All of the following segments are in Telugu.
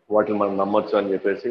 వాటిని మనం నమ్మొచ్చు అని చెప్పేసి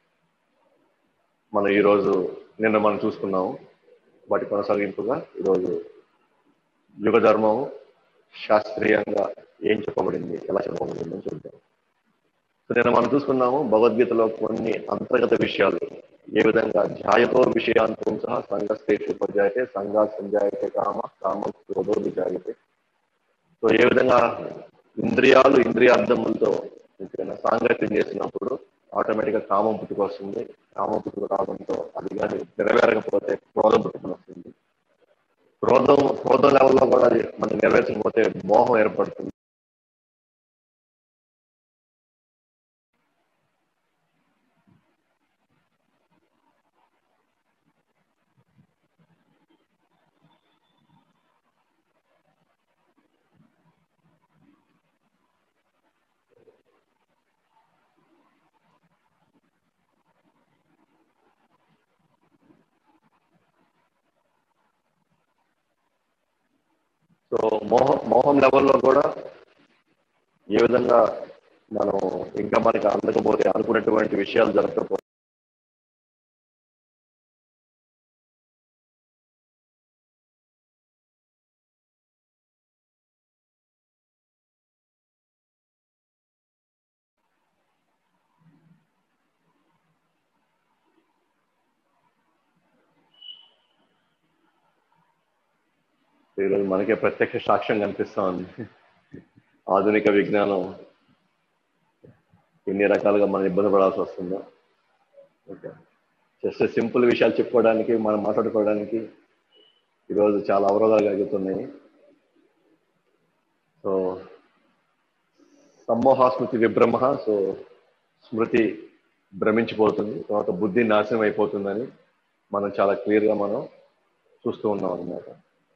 మనం ఈరోజు నిన్న మనం చూసుకున్నాము వాటి కొనసాగింపుగా ఈరోజు యుగ ధర్మము శాస్త్రీయంగా ఏం చెప్పబడింది ఎలా చెప్పబడింది అని చూద్దాం సో నేను మనం చూసుకున్నాము భగవద్గీతలో కొన్ని అంతర్గత విషయాలు ఏ విధంగా ధ్యాయతో విషయాంతం సహా సంఘస్థేషు ఉపజాయితే సంఘా సంజాయితే కామ కామ క్రోధో విజాయితే సో ఏ విధంగా ఇంద్రియాలు ఇంద్రియార్థములతో ఇంకేమైనా సాంగత్యం చేసినప్పుడు ఆటోమేటిక్ గా కామం పుట్టుకొస్తుంది కామం పుట్టుకు రావడంతో అది కానీ నెరవేరకపోతే క్రోధం పుట్టుకుని వస్తుంది క్రోధం క్రోధం లెవెల్లో కూడా అది మనం నెరవేర్చకపోతే మోహం ఏర్పడుతుంది సో మోహం మోహం లెవెల్లో కూడా ఏ విధంగా మనం ఇంకా మనకి అందకపోతే అనుకున్నటువంటి విషయాలు జరగకపోతే ఈరోజు మనకే ప్రత్యక్ష సాక్ష్యం కనిపిస్తా ఉంది ఆధునిక విజ్ఞానం ఎన్ని రకాలుగా మనం ఇబ్బంది పడాల్సి వస్తుందో ఓకే జస్ట్ సింపుల్ విషయాలు చెప్పుకోవడానికి మనం మాట్లాడుకోవడానికి ఈరోజు చాలా అవరోధాలు కలుగుతున్నాయి సో సమ్మోహాస్మృతి విభ్రమ సో స్మృతి భ్రమించిపోతుంది తర్వాత బుద్ధి నాశనం అయిపోతుందని మనం చాలా క్లియర్గా మనం చూస్తూ ఉన్నాం అన్నమాట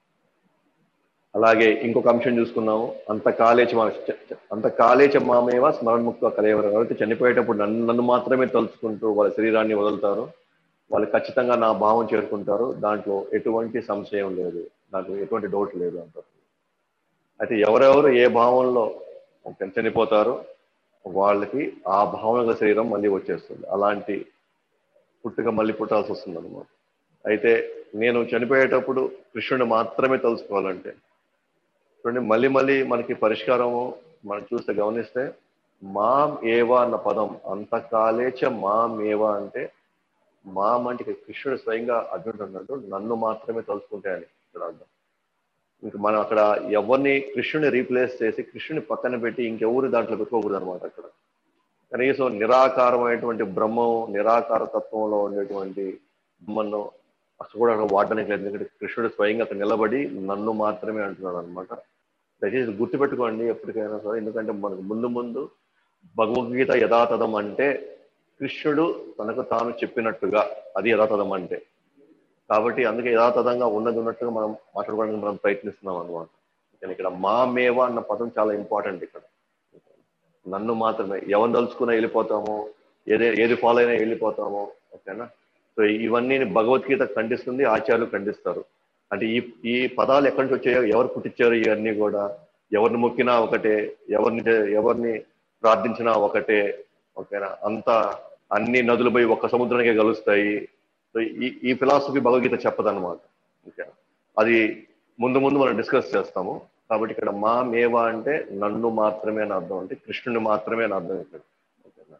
అలాగే ఇంకొక అంశం చూసుకున్నాము అంత కాలేచ అంత కాలేచ మామేవ స్మరణముక్త కలయవరు ఎవరైతే చనిపోయేటప్పుడు నన్ను నన్ను మాత్రమే తలుచుకుంటూ వాళ్ళ శరీరాన్ని వదులుతారు వాళ్ళు ఖచ్చితంగా నా భావం చేరుకుంటారు దాంట్లో ఎటువంటి సంశయం లేదు నాకు ఎటువంటి డౌట్ లేదు అంటారు అయితే ఎవరెవరు ఏ భావంలో చనిపోతారో వాళ్ళకి ఆ భావన శరీరం మళ్ళీ వచ్చేస్తుంది అలాంటి పుట్టుక మళ్ళీ పుట్టాల్సి వస్తుంది అనమాట అయితే నేను చనిపోయేటప్పుడు కృష్ణుని మాత్రమే తెలుసుకోవాలంటే చూడండి మళ్ళీ మళ్ళీ మనకి పరిష్కారము మనం చూస్తే గమనిస్తే మాం ఏవా అన్న పదం అంతకాలేచ మాం ఏవా అంటే మాం అంటే కృష్ణుడు స్వయంగా అర్జునుడు అన్నట్టు నన్ను మాత్రమే తలుచుకుంటే అని ఇక్కడ అర్థం ఇంక మనం అక్కడ ఎవరిని కృష్ణుని రీప్లేస్ చేసి కృష్ణుని పక్కన పెట్టి ఇంకెవరు దాంట్లో పెట్టుకోకూడదు అనమాట అక్కడ కనీసం నిరాకారమైనటువంటి బ్రహ్మం నిరాకార తత్వంలో ఉండేటువంటి బ్రహ్మను అసలు కూడా అక్కడ వాడడానికి లేదు ఎందుకంటే కృష్ణుడు స్వయంగా అక్కడ నిలబడి నన్ను మాత్రమే అంటున్నాడు అనమాట దయచేసి గుర్తుపెట్టుకోండి ఎప్పటికైనా సరే ఎందుకంటే మనకు ముందు ముందు భగవద్గీత యథాతథం అంటే కృష్ణుడు తనకు తాను చెప్పినట్టుగా అది యథాతథం అంటే కాబట్టి అందుకే యథాతథంగా ఉన్నది ఉన్నట్టుగా మనం మాట్లాడుకోవడానికి మనం ప్రయత్నిస్తున్నాం అనమాట కానీ ఇక్కడ మా మేవ అన్న పదం చాలా ఇంపార్టెంట్ ఇక్కడ నన్ను మాత్రమే ఎవరిని తలుచుకున్నా వెళ్ళిపోతాము ఏదే ఏది ఫాలో అయినా వెళ్ళిపోతాము ఓకేనా సో ఇవన్నీ భగవద్గీత ఖండిస్తుంది ఆచార్యులు ఖండిస్తారు అంటే ఈ ఈ పదాలు ఎక్కడి నుంచి వచ్చాయో ఎవరు పుట్టించారు ఇవన్నీ కూడా ఎవరిని మొక్కినా ఒకటే ఎవరిని ఎవరిని ప్రార్థించినా ఒకటే ఓకేనా అంతా అన్ని నదులు పోయి ఒక్క సముద్రానికే కలుస్తాయి సో ఈ ఈ ఫిలాసఫీ భగవద్గీత చెప్పదన్నమాట ఓకే అది ముందు ముందు మనం డిస్కస్ చేస్తాము కాబట్టి ఇక్కడ మా మేవా అంటే నన్ను మాత్రమే అని అర్థం అంటే కృష్ణుని మాత్రమే అని అర్థం ఇక్కడ ఓకేనా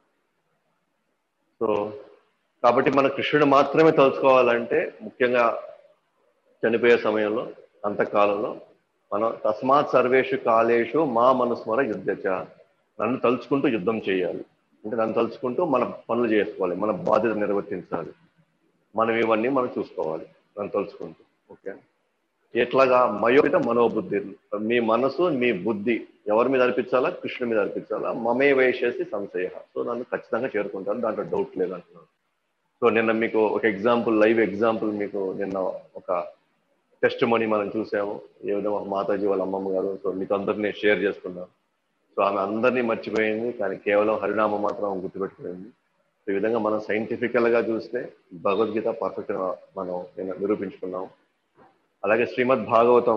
సో కాబట్టి మన కృష్ణుడు మాత్రమే తలుచుకోవాలంటే ముఖ్యంగా చనిపోయే సమయంలో అంతకాలంలో మనం తస్మాత్ సర్వేషు కాలేషు మా మనస్మర యుద్ధచ నన్ను తలుచుకుంటూ యుద్ధం చేయాలి అంటే నన్ను తలుచుకుంటూ మన పనులు చేసుకోవాలి మన బాధ్యత నిర్వర్తించాలి మనం ఇవన్నీ మనం చూసుకోవాలి నన్ను తలుచుకుంటూ ఓకే ఎట్లాగా మయోపిత మనోబుద్ధి మీ మనసు మీ బుద్ధి ఎవరి మీద అర్పించాలా కృష్ణుడి మీద అర్పించాలా మమే వేసేసి సంశయ సో నన్ను ఖచ్చితంగా చేరుకుంటాను దాంట్లో డౌట్ లేదంటున్నాను సో నిన్న మీకు ఒక ఎగ్జాంపుల్ లైవ్ ఎగ్జాంపుల్ మీకు నిన్న ఒక టెస్ట్ మనీ మనం చూసాము ఏ విధంగా ఒక మాతాజీ వాళ్ళ అమ్మమ్మ గారు సో మీకు అందరినీ షేర్ చేసుకున్నాను సో ఆమె అందరినీ మర్చిపోయింది కానీ కేవలం హరినామం మాత్రం గుర్తుపెట్టుకుపోయింది ఈ విధంగా మనం సైంటిఫికల్ గా చూస్తే భగవద్గీత పర్ఫెక్ట్ మనం నిరూపించుకున్నాం అలాగే శ్రీమద్ భాగవతం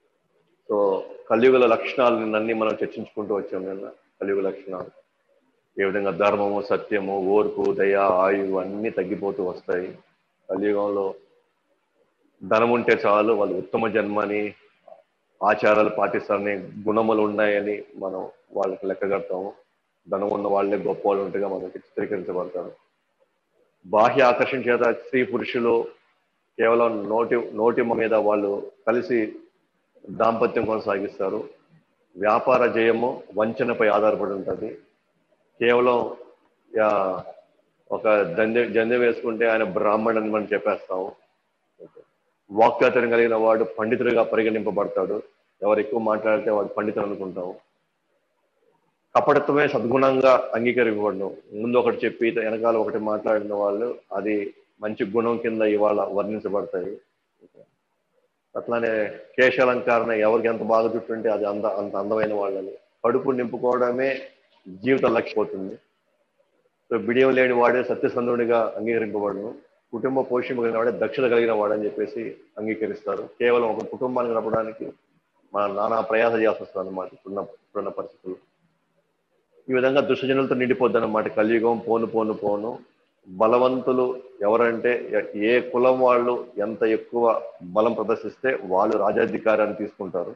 సో కలియుగల లక్షణాలు అన్ని మనం చర్చించుకుంటూ వచ్చాం నిన్న కలియుగ లక్షణాలు ఏ విధంగా ధర్మము సత్యము ఓర్పు దయ ఆయువు అన్నీ తగ్గిపోతూ వస్తాయి కలియుగంలో ధనం ఉంటే చాలు వాళ్ళు ఉత్తమ జన్మని ఆచారాలు పాటిస్తారని గుణములు ఉన్నాయని మనం వాళ్ళకి లెక్క కడతాము ధనం ఉన్న వాళ్ళే గొప్ప వాళ్ళు ఉంటేగా మనకి చిత్రీకరించబడతారు బాహ్య ఆకర్షణ చేత స్త్రీ పురుషులు కేవలం నోటి నోటి మీద వాళ్ళు కలిసి దాంపత్యం కొనసాగిస్తారు వ్యాపార జయము వంచనపై ఆధారపడి ఉంటుంది కేవలం యా, ఒక దందె జందె వేసుకుంటే ఆయన బ్రాహ్మణుని మనం చెప్పేస్తాము వాక్యాతరం కలిగిన వాడు పండితుడిగా పరిగణింపబడతాడు ఎవరు ఎక్కువ మాట్లాడితే వాడు పండితుడు అనుకుంటాము కపటత్వమే సద్గుణంగా అంగీకరింపబడను ముందు ఒకటి చెప్పి వెనకాల ఒకటి మాట్లాడిన వాళ్ళు అది మంచి గుణం కింద ఇవాళ వర్ణించబడతాయి అట్లానే కేశాలంకరణ ఎవరికి ఎంత బాగా చుట్టుంటే అది అంత అంత అందమైన వాళ్ళని కడుపు నింపుకోవడమే జీవిత లక్ష్యపోతుంది సో బిడియం లేని వాడే సత్యసంధుడిగా అంగీకరింపబడను కుటుంబ పోషణ కలిగిన వాడే దక్షత కలిగిన వాడని చెప్పేసి అంగీకరిస్తారు కేవలం ఒక కుటుంబాన్ని గడపడానికి మన నానా ప్రయాస చేయాల్సి వస్తుంది అన్నమాట ఇప్పుడున్న ఇప్పుడున్న పరిస్థితులు ఈ విధంగా దుష్టజనులతో నిండిపోద్ది అన్నమాట కలియుగం పోను పోను పోను బలవంతులు ఎవరంటే ఎ- ఏ కులం వాళ్ళు ఎంత ఎక్కువ బలం ప్రదర్శిస్తే వాళ్ళు రాజాధికారాన్ని తీసుకుంటారు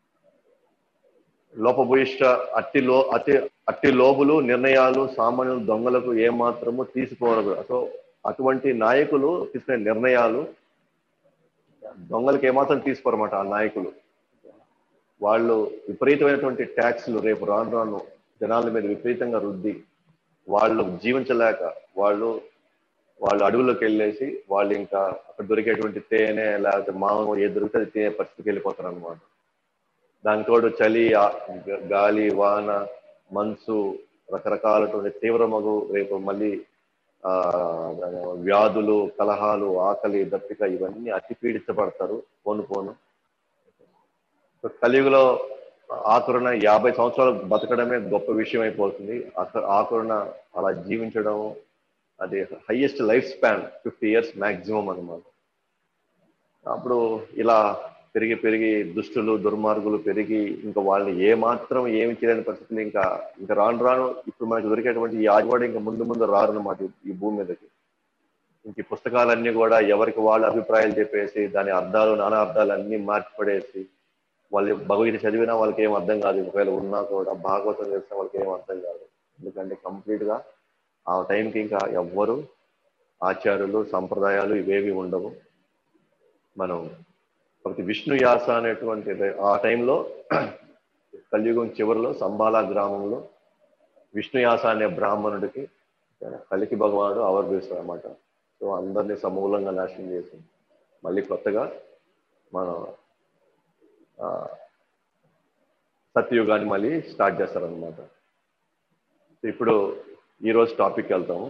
లోపభూయిష్ట అట్టి లో అతి అట్టి లోబులు నిర్ణయాలు సామాన్యులు దొంగలకు ఏమాత్రము తీసుకోవరు సో అటువంటి నాయకులు తీసుకునే నిర్ణయాలు దొంగలకు ఏమాత్రం తీసుకోరన్నమాట ఆ నాయకులు వాళ్ళు విపరీతమైనటువంటి ట్యాక్స్లు రేపు రాను రాను జనాల మీద విపరీతంగా రుద్ది వాళ్ళు జీవించలేక వాళ్ళు వాళ్ళు అడవుల్లోకి వెళ్ళేసి వాళ్ళు ఇంకా అక్కడ దొరికేటువంటి తేనె లేకపోతే మామూలు ఏది దొరికితే అది తినే పరిస్థితికి వెళ్ళిపోతారు అనమాట దానికి తోడు చలి ఆ- గ- గాలి వాన మంచు రకరకాలటువంటి తీవ్రమగు రేపు మళ్ళీ ఆ వ్యాధులు కలహాలు ఆకలి దప్పిక ఇవన్నీ అతి పీడించబడతారు పోను పోను సో కలియుగలో ఆకురణ యాభై సంవత్సరాలు బతకడమే గొప్ప విషయం అయిపోతుంది అక- ఆకురణ అలా జీవించడం అది highest life span fifty years maximum అన్నమాట అప్పుడు ఇలా పెరిగి పెరిగి దుష్టులు దుర్మార్గులు పెరిగి ఇంకా వాళ్ళని ఏ మాత్రం ఏమి చేయలేని పరిస్థితులు ఇంకా ఇంకా రాను రాను ఇప్పుడు మనకి దొరికేటువంటి ఈ ఆదివాడు ఇంకా ముందు ముందు రారు అనమాట ఈ భూమి మీదకి ఇంక ఈ పుస్తకాలన్నీ కూడా ఎవరికి వాళ్ళ అభిప్రాయాలు చెప్పేసి దాని అర్థాలు నానా అర్థాలు అన్ని మార్చిపడేసి వాళ్ళు భగవద్గీత చదివినా వాళ్ళకి ఏం అర్థం కాదు ఒకవేళ ఉన్నా కూడా భాగవతం చేసినా వాళ్ళకి ఏం అర్థం కాదు ఎందుకంటే కంప్లీట్ గా ఆ టైంకి ఇంకా ఎవ్వరు ఆచార్యులు సంప్రదాయాలు ఇవేవి ఉండవు మనం ఒకటి విష్ణు యాస అనేటువంటి ఆ టైంలో కలియుగం చివరిలో సంబాలా గ్రామంలో విష్ణు యాస అనే బ్రాహ్మణుడికి కలికి భగవానుడు ఆవర్భిస్తాడు అనమాట సో అందరినీ సమూలంగా నాశనం చేసి మళ్ళీ కొత్తగా మనం ఆ, సత్యయుగాన్ని మళ్ళీ స్టార్ట్ చేస్తారనమాట ఇప్పుడు ఈరోజు టాపిక్ వెళ్తాము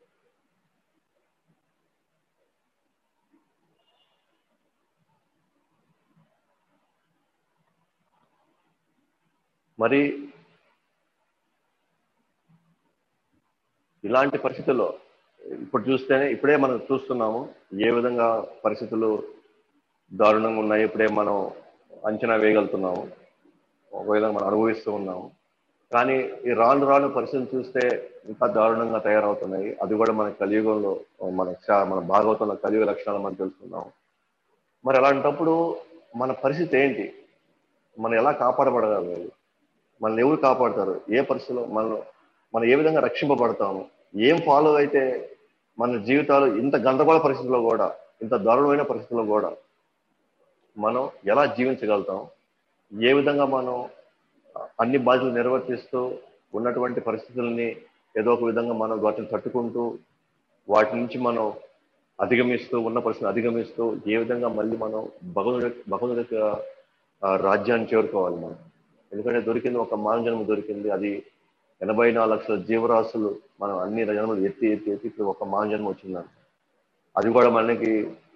మరి ఇలాంటి పరిస్థితుల్లో ఇప్పుడు చూస్తేనే ఇప్పుడే మనం చూస్తున్నాము ఏ విధంగా పరిస్థితులు దారుణంగా ఉన్నాయి ఇప్పుడే మనం అంచనా వేయగలుగుతున్నాము ఒక విధంగా మనం అనుభవిస్తూ ఉన్నాము కానీ ఈ రాను రాను పరిస్థితులు చూస్తే ఇంకా దారుణంగా తయారవుతున్నాయి అది కూడా మన కలియుగంలో మన శా- మన భాగవతంలో కలియుగ లక్షణాలు మనం తెలుసుకున్నాము మరి అలాంటప్పుడు మన పరిస్థితి ఏంటి మనం ఎలా కాపాడబడగలగాలి మనల్ని ఎవరు కాపాడతారు ఏ పరిస్థితిలో మనం మనం ఏ విధంగా రక్షింపబడతాము ఏం ఫాలో అయితే మన జీవితాలు ఇంత గందరగోళ పరిస్థితుల్లో కూడా ఇంత దారుణమైన పరిస్థితుల్లో కూడా మనం ఎలా జీవించగలుగుతాం ఏ విధంగా మనం అన్ని బాధ్యతలు నిర్వర్తిస్తూ ఉన్నటువంటి పరిస్థితుల్ని ఏదో ఒక విధంగా మనం వాటిని తట్టుకుంటూ వాటి నుంచి మనం అధిగమిస్తూ ఉన్న పరిస్థితిని అధిగమిస్తూ ఏ విధంగా మళ్ళీ మనం భగవంతుడి భగవంతుడి యొక్క, ఆ, రాజ్యాన్ని చేరుకోవాలి మనం ఎందుకంటే దొరికింది ఒక మానవ జన్మ దొరికింది అది ఎనభై నాలుగు లక్షల జీవరాశులు మనం అన్ని జన్మలు ఎత్తి ఎత్తి ఎత్తి ఇప్పుడు ఒక మానవ జన్మ వచ్చిందని అది కూడా మనకి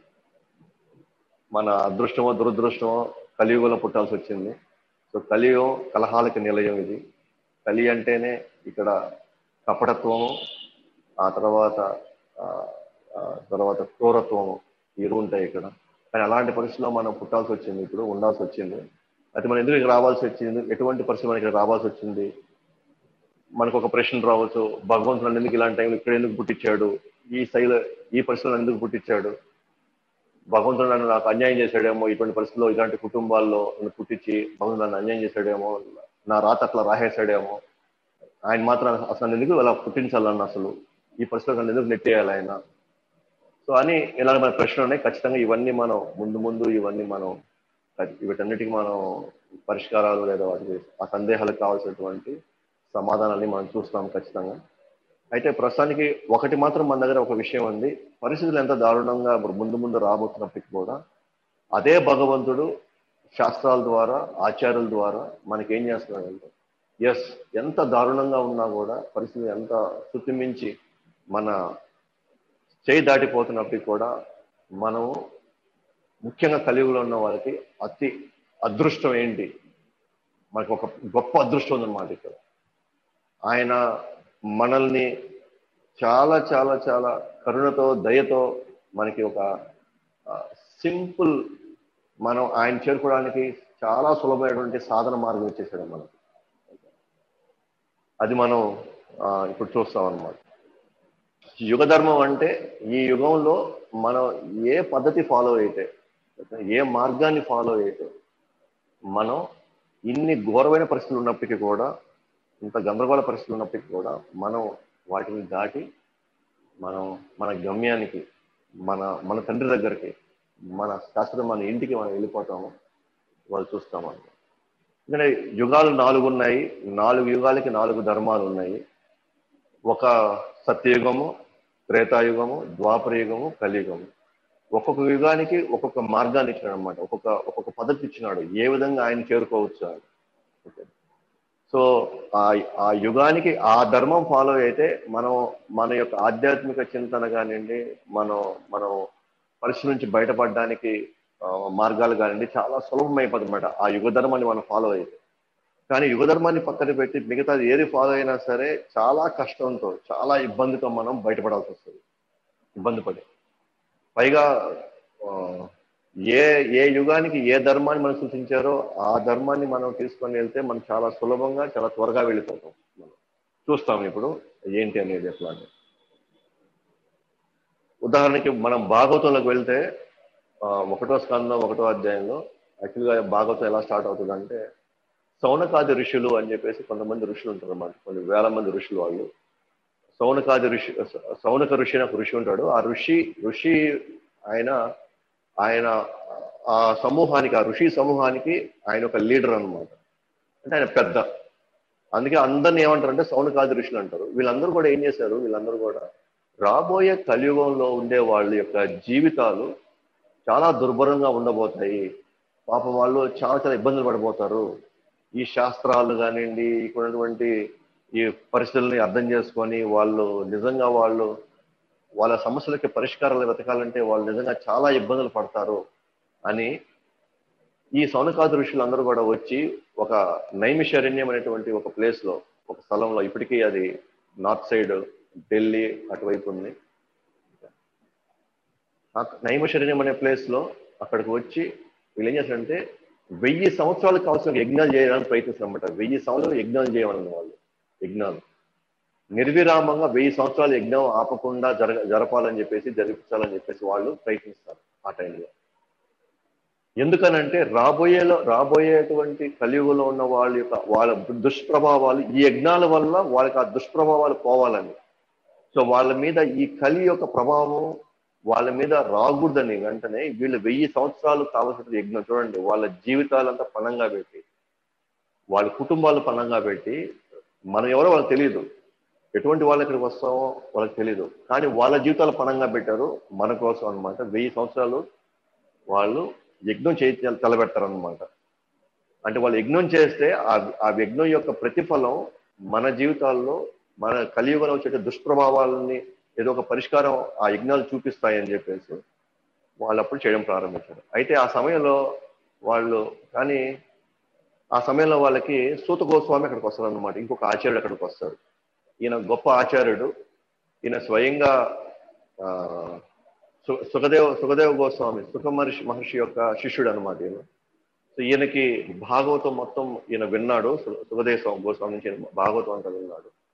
మన అదృష్టమో దురదృష్టమో కలియుగంలో పుట్టాల్సి వచ్చింది సో కలియుగం కలహాలకి నిలయం ఇది కలి అంటేనే ఇక్కడ కపటత్వము ఆ తర్వాత ఆ, ఆ తర్వాత క్రూరత్వము ఈ రెండు ఉంటాయి ఇక్కడ కానీ అలాంటి పరిస్థితుల్లో మనం పుట్టాల్సి వచ్చింది ఇప్పుడు ఉండాల్సి వచ్చింది అయితే మనం ఎందుకు ఇక్కడ రావాల్సి వచ్చింది ఎటువంటి పరిస్థితి మనకి ఇక్కడ రావాల్సి వచ్చింది మనకు ఒక ప్రశ్న రావచ్చు భగవంతుడు నన్ను ఎందుకు ఇలాంటి టైంలో ఇక్కడ ఎందుకు పుట్టించాడు ఈ శైలి ఈ పరిస్థితుల్లో ఎందుకు పుట్టించాడు భగవంతుడు నన్ను నాకు అన్యాయం చేశాడేమో ఇటువంటి పరిస్థితుల్లో ఇలాంటి కుటుంబాల్లో నన్ను పుట్టించి భగవంతుడు నన్ను అన్యాయం చేశాడేమో నా రాత అట్లా రాసేసాడేమో ఆయన మాత్రం అసలు నన్ను ఎందుకు అలా పుట్టించాలన్న అసలు ఈ పరిస్థితుల్లో నన్ను ఎందుకు నెట్టేయాలి ఆయన సో అని ఇలాగ మన ప్రశ్నలు ఉన్నాయి ఖచ్చితంగా ఇవన్నీ మనం ముందు ముందు ఇవన్నీ మనం వీటన్నిటికీ మనం పరిష్కారాలు లేదా వాటికి ఆ సందేహాలకు కావాల్సినటువంటి సమాధానాన్ని మనం చూస్తాం ఖచ్చితంగా అయితే ప్రస్తుతానికి ఒకటి మాత్రం మన దగ్గర ఒక విషయం ఉంది పరిస్థితులు ఎంత దారుణంగా ఇప్పుడు ముందు ముందు రాబోతున్నప్పటికీ కూడా అదే భగవంతుడు శాస్త్రాల ద్వారా ఆచార్యుల ద్వారా మనకి ఏం చేస్తున్నాడంటే ఎస్ ఎంత దారుణంగా ఉన్నా కూడా పరిస్థితి ఎంత శృతిమించి మన చేయి దాటిపోతున్నప్పటికీ కూడా మనము ముఖ్యంగా కలియుగలో ఉన్న వారికి అతి అదృష్టం ఏంటి మనకు ఒక గొప్ప అదృష్టం ఉందన్నమాట ఇక్కడ ఆయన మనల్ని చాలా చాలా చాలా కరుణతో దయతో మనకి ఒక సింపుల్ మనం ఆయన చేరుకోవడానికి చాలా సులభమైనటువంటి సాధన మార్గం ఇచ్చేసాడు మనకి అది మనం ఇప్పుడు చూస్తాం అన్నమాట యుగ ధర్మం అంటే ఈ యుగంలో మనం ఏ పద్ధతి ఫాలో అయితే ఏ మార్గాన్ని ఫాలో అయితే మనం ఇన్ని ఘోరమైన పరిస్థితులు ఉన్నప్పటికీ కూడా ఇంత గందరగోళ పరిస్థితులు ఉన్నప్పటికీ కూడా మనం వాటిని దాటి మనం మన గమ్యానికి మన మన తండ్రి దగ్గరికి మన శాస్త్రం మన ఇంటికి మనం వెళ్ళిపోతాము వాళ్ళు చూస్తాము ఎందుకంటే యుగాలు నాలుగు ఉన్నాయి నాలుగు యుగాలకి నాలుగు ధర్మాలు ఉన్నాయి ఒక సత్యయుగము త్రేతాయుగము ద్వాపర యుగము కలియుగము ఒక్కొక్క యుగానికి ఒక్కొక్క మార్గాన్ని ఇచ్చినాడు అనమాట ఒక్కొక్క ఒక్కొక్క పద్ధతి ఇచ్చినాడు ఏ విధంగా ఆయన చేరుకోవచ్చు అని సో ఆ ఆ యుగానికి ఆ ధర్మం ఫాలో అయితే మనం మన యొక్క ఆధ్యాత్మిక చింతన కానివ్వండి మనం మనం పరిస్థితి నుంచి బయటపడడానికి మార్గాలు కానివ్వండి చాలా సులభమైపోతుంది అనమాట ఆ యుగ ధర్మాన్ని మనం ఫాలో అయితే కానీ యుగ ధర్మాన్ని పక్కన పెట్టి మిగతా ఏది ఫాలో అయినా సరే చాలా కష్టంతో చాలా ఇబ్బందితో మనం బయటపడాల్సి వస్తుంది ఇబ్బంది పడి పైగా ఏ ఏ యుగానికి ఏ ధర్మాన్ని మనం సూచించారో ఆ ధర్మాన్ని మనం తీసుకొని వెళ్తే మనం చాలా సులభంగా చాలా త్వరగా వెళ్ళిపోతాం మనం చూస్తాం ఇప్పుడు ఏంటి అనేది ఎట్లా అని ఉదాహరణకి మనం భాగవతంలోకి వెళ్తే ఒకటో స్కందం ఒకటో అధ్యాయంలో యాక్చువల్గా భాగవతం ఎలా స్టార్ట్ అవుతుందంటే సౌనకాది ఋషులు అని చెప్పేసి కొంతమంది ఋషులు ఉంటారు అన్నమాట కొన్ని వేల మంది ఋషులు వాళ్ళు సౌనకాది ఋషి సౌనక ఋషి అని ఒక ఋషి ఉంటాడు ఆ ఋషి ఋషి ఆయన ఆయన ఆ సమూహానికి ఆ ఋషి సమూహానికి ఆయన ఒక లీడర్ అనమాట అంటే ఆయన పెద్ద అందుకే అందరిని ఏమంటారంటే సౌనకాది ఋషులు అంటారు వీళ్ళందరూ కూడా ఏం చేశారు వీళ్ళందరూ కూడా రాబోయే కలియుగంలో ఉండే వాళ్ళ యొక్క జీవితాలు చాలా దుర్భరంగా ఉండబోతాయి పాపం వాళ్ళు చాలా చాలా ఇబ్బందులు పడిపోతారు ఈ శాస్త్రాలు కానివ్వండి ఇక్కడ ఉన్నటువంటి ఈ పరిస్థితుల్ని అర్థం చేసుకొని వాళ్ళు నిజంగా వాళ్ళు వాళ్ళ సమస్యలకి పరిష్కారాలు వెతకాలంటే వాళ్ళు నిజంగా చాలా ఇబ్బందులు పడతారు అని ఈ సౌనకాదు ఋషులు అందరూ కూడా వచ్చి ఒక నైమిషారణ్యం అనేటువంటి ఒక ప్లేస్ లో ఒక స్థలంలో ఇప్పటికీ అది నార్త్ సైడ్ ఢిల్లీ అటువైపు ఉంది నైమిషారణ్యం అనే ప్లేస్ లో అక్కడికి వచ్చి వీళ్ళు ఏం చేస్తారంటే వెయ్యి సంవత్సరాలకు కావాల్సిన యజ్ఞాలు చేయడానికి ప్రయత్నిస్తారన్నమాట వెయ్యి సంవత్సరాలు యజ్ఞాలు చేయమని వాళ్ళు యజ్ఞాలు నిర్విరామంగా వెయ్యి సంవత్సరాలు యజ్ఞం ఆపకుండా జరగ జరపాలని చెప్పేసి జరిపించాలని చెప్పేసి వాళ్ళు ప్రయత్నిస్తారు ఆ టైంలో ఎందుకనంటే రాబోయేలో రాబోయేటువంటి కలియుగంలో ఉన్న వాళ్ళ యొక్క వాళ్ళ దుష్ప్రభావాలు ఈ యజ్ఞాల వల్ల వాళ్ళకి ఆ దుష్ప్రభావాలు పోవాలని సో వాళ్ళ మీద ఈ కలి యొక్క ప్రభావం వాళ్ళ మీద రాకూడదని వెంటనే వీళ్ళు వెయ్యి సంవత్సరాలు కావాల్సిన యజ్ఞం చూడండి వాళ్ళ జీవితాలంతా పణంగా పెట్టి వాళ్ళ కుటుంబాలు పణంగా పెట్టి మనం ఎవరో వాళ్ళకి తెలియదు ఎటువంటి వాళ్ళు ఇక్కడికి వస్తామో వాళ్ళకి తెలియదు కానీ వాళ్ళ జీవితాలు పణంగా పెట్టారు మన కోసం అనమాట వెయ్యి సంవత్సరాలు వాళ్ళు యజ్ఞం చేయి తలబెడతారనమాట అంటే వాళ్ళు యజ్ఞం చేస్తే ఆ ఆ యజ్ఞం యొక్క ప్రతిఫలం మన జీవితాల్లో మన కలియుగంలో వచ్చే దుష్ప్రభావాలని ఏదో ఒక పరిష్కారం ఆ యజ్ఞాలు చూపిస్తాయని చెప్పేసి వాళ్ళు అప్పుడు చేయడం ప్రారంభించారు అయితే ఆ సమయంలో వాళ్ళు కానీ ఆ సమయంలో వాళ్ళకి సూత గోస్వామి అక్కడికి వస్తారు అనమాట ఇంకొక ఆచార్యుడు అక్కడికి వస్తాడు ఈయన గొప్ప ఆచార్యుడు ఈయన స్వయంగా సుఖదేవ సుఖదేవ గోస్వామి సుఖ మహర్షి మహర్షి యొక్క శిష్యుడు అనమాట ఈయన సో ఈయనకి భాగవతం మొత్తం ఈయన విన్నాడు సుఖదేవ గోస్వామి నుంచి భాగవతం అంతా విన్నాడు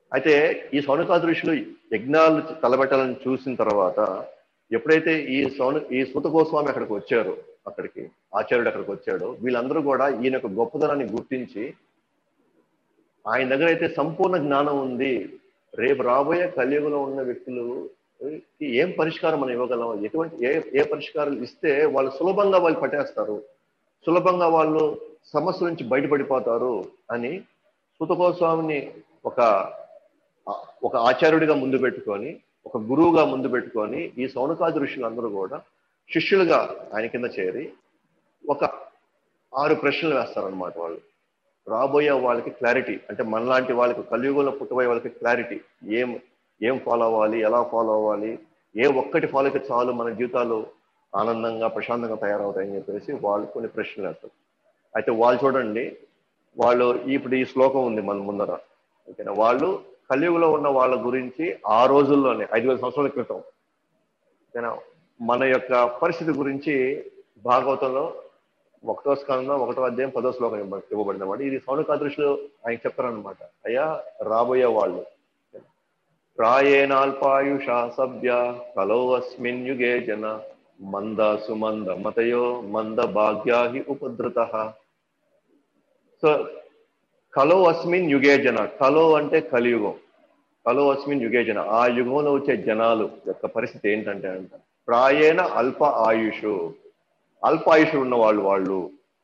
అయితే ఈ సౌనకాది ఋషులు యజ్ఞాలు తలబెట్టాలని చూసిన తర్వాత ఎప్పుడైతే ఈ సౌన ఈ సూత గోస్వామి అక్కడికి వచ్చారు అక్కడికి ఆచార్యుడు అక్కడికి వచ్చాడో వీళ్ళందరూ కూడా ఈయన యొక్క గొప్పతనాన్ని గుర్తించి ఆయన దగ్గర అయితే సంపూర్ణ జ్ఞానం ఉంది రేపు రాబోయే కలియుగంలో ఉన్న వ్యక్తులు ఏం పరిష్కారం మనం ఇవ్వగలం ఎటువంటి ఏ ఏ పరిష్కారాలు ఇస్తే వాళ్ళు సులభంగా వాళ్ళు పట్టేస్తారు సులభంగా వాళ్ళు సమస్య నుంచి బయటపడిపోతారు అని సుతగోస్వామిని ఒక ఒక ఆచార్యుడిగా ముందు పెట్టుకొని ఒక గురువుగా ముందు పెట్టుకొని ఈ సౌనకాది ఋషులందరూ కూడా శిష్యులుగా ఆయన కింద చేరి ఒక ఆరు ప్రశ్నలు వేస్తారనమాట వాళ్ళు రాబోయే వాళ్ళకి క్లారిటీ అంటే మనలాంటి వాళ్ళకి కలియుగంలో పుట్టబోయే వాళ్ళకి క్లారిటీ ఏం ఏం ఫాలో అవ్వాలి ఎలా ఫాలో అవ్వాలి ఏ ఒక్కటి ఫాలో అయితే చాలు మన జీవితాలు ఆనందంగా ప్రశాంతంగా తయారవుతాయని చెప్పేసి వాళ్ళు కొన్ని ప్రశ్నలు వేస్తారు అయితే వాళ్ళు చూడండి వాళ్ళు ఇప్పుడు ఈ శ్లోకం ఉంది మన ముందర ఓకేనా వాళ్ళు కలియుగలో ఉన్న వాళ్ళ గురించి ఆ రోజుల్లోనే ఐదు వేల సంవత్సరాల క్రితం ఓకేనా మన యొక్క పరిస్థితి గురించి భాగవతంలో ఒకటో స్కందంలో ఒకటో అధ్యాయం పదో శ్లోకం ఇవ్వబడిన వాడు ఇది సౌనకాదృష్టిలో ఆయన చెప్తారనమాట అయ్యా రాబోయే వాళ్ళు ప్రాయేనాల్పాయుష సభ్య కలో అస్మిన్ యుగే జన మంద సుమంద మతయో మంద భాగ్యాహి ఉపద్రుత సో కలో అస్మిన్ యుగే జన కలో అంటే కలియుగం కలో అస్మిన్ యుగే జన ఆ యుగంలో వచ్చే జనాలు యొక్క పరిస్థితి ఏంటంటే అంట ప్రాయేణ అల్ప ఆయుషు అల్ప ఆయుషులు ఉన్న వాళ్ళు వాళ్ళు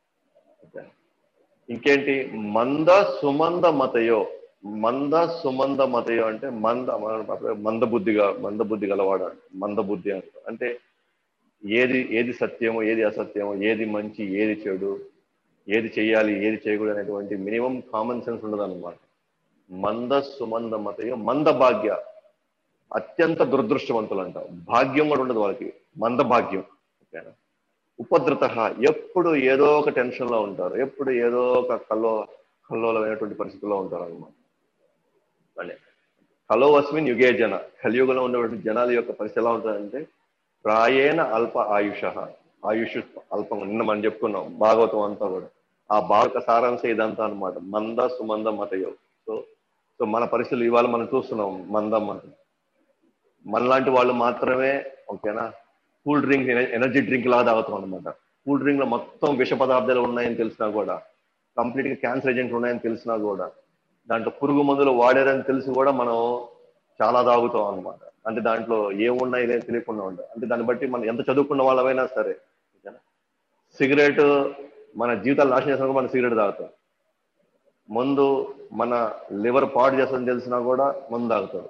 ఇంకేంటి మంద సుమంద మతయో మంద సుమంద మతయో అంటే మంద మంద బుద్ధిగా మంద బుద్ధి గలవాడు మంద బుద్ధి అంట అంటే ఏది ఏది సత్యమో ఏది అసత్యమో ఏది మంచి ఏది చెడు ఏది చేయాలి ఏది చేయకూడదు అనేటువంటి మినిమం కామన్ సెన్స్ ఉండదు అనమాట మంద సుమంద మతయో మంద భాగ్య అత్యంత దురదృష్టవంతులు అంట భాగ్యం కూడా ఉండదు వాళ్ళకి మంద భాగ్యం ఓకేనా ఉపద్రత ఎప్పుడు ఏదో ఒక టెన్షన్ లో ఉంటారు ఎప్పుడు ఏదో ఒక కల్లో కల్లోలమైనటువంటి పరిస్థితుల్లో ఉంటారు అనమాట అంటే కలో అస్మిన్ యుగే జన కలియుగంలో ఉన్నటువంటి జనాల యొక్క పరిస్థితి ఎలా ఉంటుందంటే ప్రాయేణ అల్ప ఆయుష ఆయుష్ అల్పం నిన్న మనం చెప్పుకున్నాం భాగవతం అంతా కూడా ఆ భాగవత సారాంశం ఇదంతా అనమాట మంద సుమంద మతయో సో సో మన పరిస్థితులు ఇవాళ మనం చూస్తున్నాం మంద మత మనలాంటి వాళ్ళు మాత్రమే ఓకేనా కూల్ డ్రింక్ ఎనర్జీ డ్రింక్ లాగా తాగుతాం అనమాట కూల్ డ్రింక్ లో మొత్తం విష పదార్థాలు ఉన్నాయని తెలిసినా కూడా కంప్లీట్ గా క్యాన్సర్ ఏజెంట్ ఉన్నాయని తెలిసినా కూడా దాంట్లో పురుగు మందులు వాడారని తెలిసి కూడా మనం చాలా తాగుతాం అనమాట అంటే దాంట్లో ఏమున్నాయి లేని తెలియకుండా ఉంటాయి అంటే దాన్ని బట్టి మనం ఎంత చదువుకున్న వాళ్ళమైనా సరే సిగరెట్ మన జీవితాలు నాశనం చేసినా మనం సిగరెట్ తాగుతాం ముందు మన లివర్ పాడు చేస్తుందని తెలిసినా కూడా ముందు తాగుతారు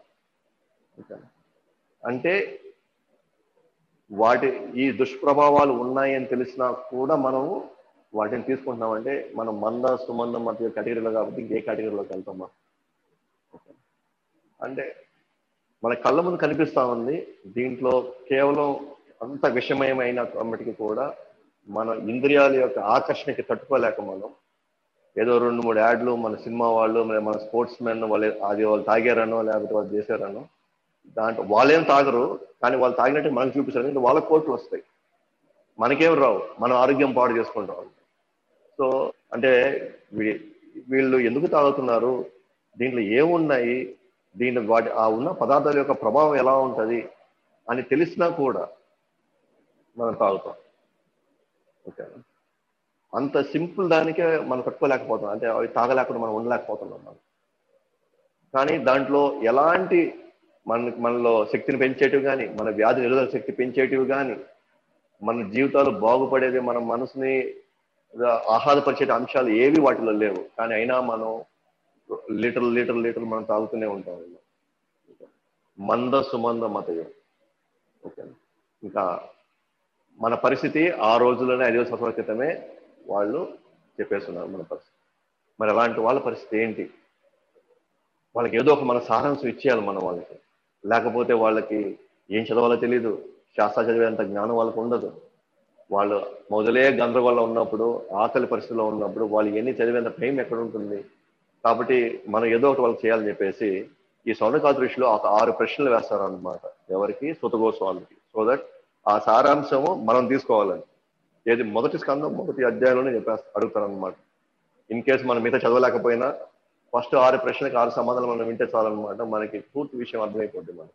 అంటే వాటి ఈ దుష్ప్రభావాలు ఉన్నాయని తెలిసినా కూడా మనము వాటిని తీసుకుంటున్నామంటే మనం మంద సుమంద మధ్య కేటగిరీలో కాబట్టి ఇంకే కేటగిరీలోకి వెళ్తాం మనం అంటే మన కళ్ళ ముందు కనిపిస్తా ఉంది దీంట్లో కేవలం అంత విషమయమైన మటుకి కూడా మన ఇంద్రియాల యొక్క ఆకర్షణకి తట్టుకోలేక మనం ఏదో రెండు మూడు యాడ్లు మన సినిమా వాళ్ళు మన స్పోర్ట్స్ మెన్ వాళ్ళు అది వాళ్ళు తాగారనో లేకపోతే వాళ్ళు చేశారనో దాంట్లో వాళ్ళేం తాగరు కానీ వాళ్ళు తాగినట్టు మనకు చూపిస్తారు ఎందుకంటే వాళ్ళ కోట్లు వస్తాయి మనకేం రావు మనం ఆరోగ్యం పాడు చేసుకుంటాం సో అంటే వీళ్ళు ఎందుకు తాగుతున్నారు దీంట్లో ఏమున్నాయి దీంట్లో వాటి ఆ ఉన్న పదార్థాల యొక్క ప్రభావం ఎలా ఉంటుంది అని తెలిసినా కూడా మనం తాగుతాం ఓకే అంత సింపుల్ దానికే మనం కట్టుకోలేకపోతున్నాం అంటే అవి తాగలేకుండా మనం ఉండలేకపోతున్నాం మనం కానీ దాంట్లో ఎలాంటి మన మనలో శక్తిని పెంచేటివి కానీ మన వ్యాధి నిరోధక శక్తి పెంచేటివి కానీ మన జీవితాలు బాగుపడేది మన మనసుని ఆహ్లాదపరిచే అంశాలు ఏవి వాటిలో లేవు కానీ అయినా మనం లీటర్ లీటర్ లీటర్ మనం తాగుతూనే ఉంటాం మంద సుమంద మతయం ఓకే ఇంకా మన పరిస్థితి ఆ రోజుల్లోనే ఐదు సంవత్సరాల క్రితమే వాళ్ళు చెప్పేస్తున్నారు మన పరిస్థితి మరి అలాంటి వాళ్ళ పరిస్థితి ఏంటి వాళ్ళకి ఏదో ఒక మన సారాంశం ఇచ్చేయాలి మనం వాళ్ళకి లేకపోతే వాళ్ళకి ఏం చదవాలో తెలియదు శాస్త్ర చదివేంత జ్ఞానం వాళ్ళకు ఉండదు వాళ్ళు మొదలే గందరగోళం ఉన్నప్పుడు ఆకలి పరిస్థితిలో ఉన్నప్పుడు వాళ్ళు ఎన్ని చదివేంత టైం ఎక్కడ ఉంటుంది కాబట్టి మనం ఏదో ఒకటి వాళ్ళకి చేయాలని చెప్పేసి ఈ సౌనకాదృష్టిలో ఒక ఆరు ప్రశ్నలు వేస్తారు అనమాట ఎవరికి సుతగోస్వామికి సో దట్ ఆ సారాంశము మనం తీసుకోవాలని ఏది మొదటి స్కందం మొదటి అధ్యాయంలోనే చెప్పేస్తా అడుగుతారు అనమాట ఇన్ కేసు మనం మిగతా చదవలేకపోయినా ఫస్ట్ ఆరు ప్రశ్నలకు ఆరు సమాధానం మనం వింటే చాలన్నమాట మనకి పూర్తి విషయం అర్థమైపోతుంది మనకి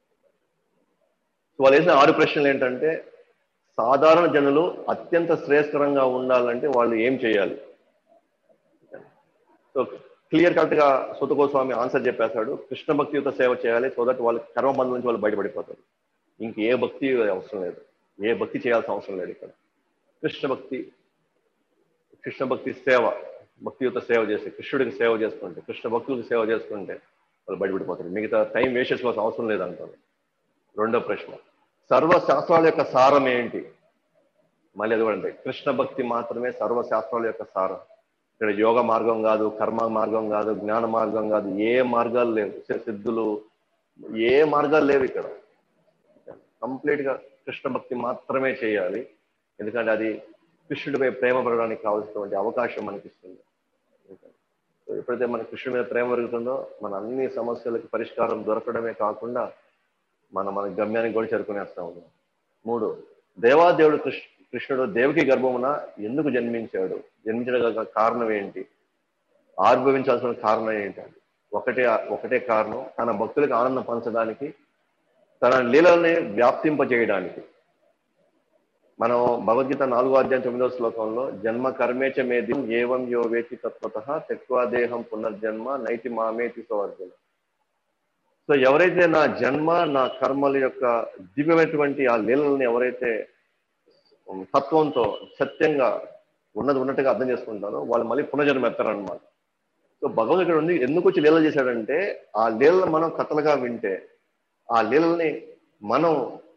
సో వాళ్ళు వేసిన ఆరు ప్రశ్నలు ఏంటంటే సాధారణ జనులు అత్యంత శ్రేయస్కరంగా ఉండాలంటే వాళ్ళు ఏం చేయాలి సో క్లియర్ కట్ గా సుత గోస్వామి ఆన్సర్ చెప్పేశాడు కృష్ణ భక్తియుత సేవ చేయాలి సో దట్ వాళ్ళ కర్మబంధం నుంచి వాళ్ళు బయటపడిపోతారు ఇంక ఏ భక్తి అవసరం లేదు ఏ భక్తి చేయాల్సిన అవసరం లేదు ఇక్కడ కృష్ణ భక్తి కృష్ణ భక్తి సేవ భక్తియుత సేవ చేసి కృష్ణుడికి సేవ చేసుకుంటే కృష్ణ భక్తులకు సేవ చేసుకుంటే వాళ్ళు బయటపడిపోతారు మిగతా టైం వేస్ట్ చేసుకోవాల్సిన అవసరం లేదంటారు రెండో ప్రశ్న సర్వ శాస్త్రాల యొక్క సారం ఏంటి మళ్ళీ అది కూడా అంతే కృష్ణ భక్తి మాత్రమే సర్వ శాస్త్రాల యొక్క సారం ఇక్కడ యోగ మార్గం కాదు కర్మ మార్గం కాదు జ్ఞాన మార్గం కాదు ఏ మార్గాలు లేవు సిద్ధులు ఏ మార్గాలు లేవు ఇక్కడ కంప్లీట్ గా కృష్ణ భక్తి మాత్రమే చేయాలి ఎందుకంటే అది కృష్ణుడిపై ప్రేమ పడడానికి కావాల్సినటువంటి అవకాశం మనకి ఇస్తుంది సో ఎప్పుడైతే మన కృష్ణుడి మీద ప్రేమ పెరుగుతుందో మన అన్ని సమస్యలకు పరిష్కారం దొరకడమే కాకుండా మన మన గమ్యానికి కూడా చేరుకునేస్తా ఉన్నాం మూడు దేవాదేవుడు కృష్ణ కృష్ణుడు దేవకి గర్భమున ఎందుకు జన్మించాడు జన్మించడానికి కారణం ఏంటి ఆవిర్భవించాల్సిన కారణం ఏంటి ఒకటే ఒకటే కారణం తన భక్తులకు ఆనందం పంచడానికి తన లీలల్ని వ్యాప్తింపజేయడానికి మనం భగవద్గీత నాలుగో అధ్యాయం తొమ్మిదో శ్లోకంలో జన్మ కర్మేచ మేది ఏవం యో వేతి తత్వత తెక్వా దేహం పునర్జన్మ నైతి మామేతి సోర్జున సో ఎవరైతే నా జన్మ నా కర్మల యొక్క దివ్యమైనటువంటి ఆ లీలల్ని ఎవరైతే తత్వంతో సత్యంగా ఉన్నది ఉన్నట్టుగా అర్థం చేసుకుంటారో వాళ్ళు మళ్ళీ పునర్జన్మ ఎత్తారనమాట సో భగవంతుడు ఉంది ఎందుకు వచ్చి లీలలు చేశాడంటే ఆ లీలలు మనం కథలుగా వింటే ఆ లీలల్ని మనం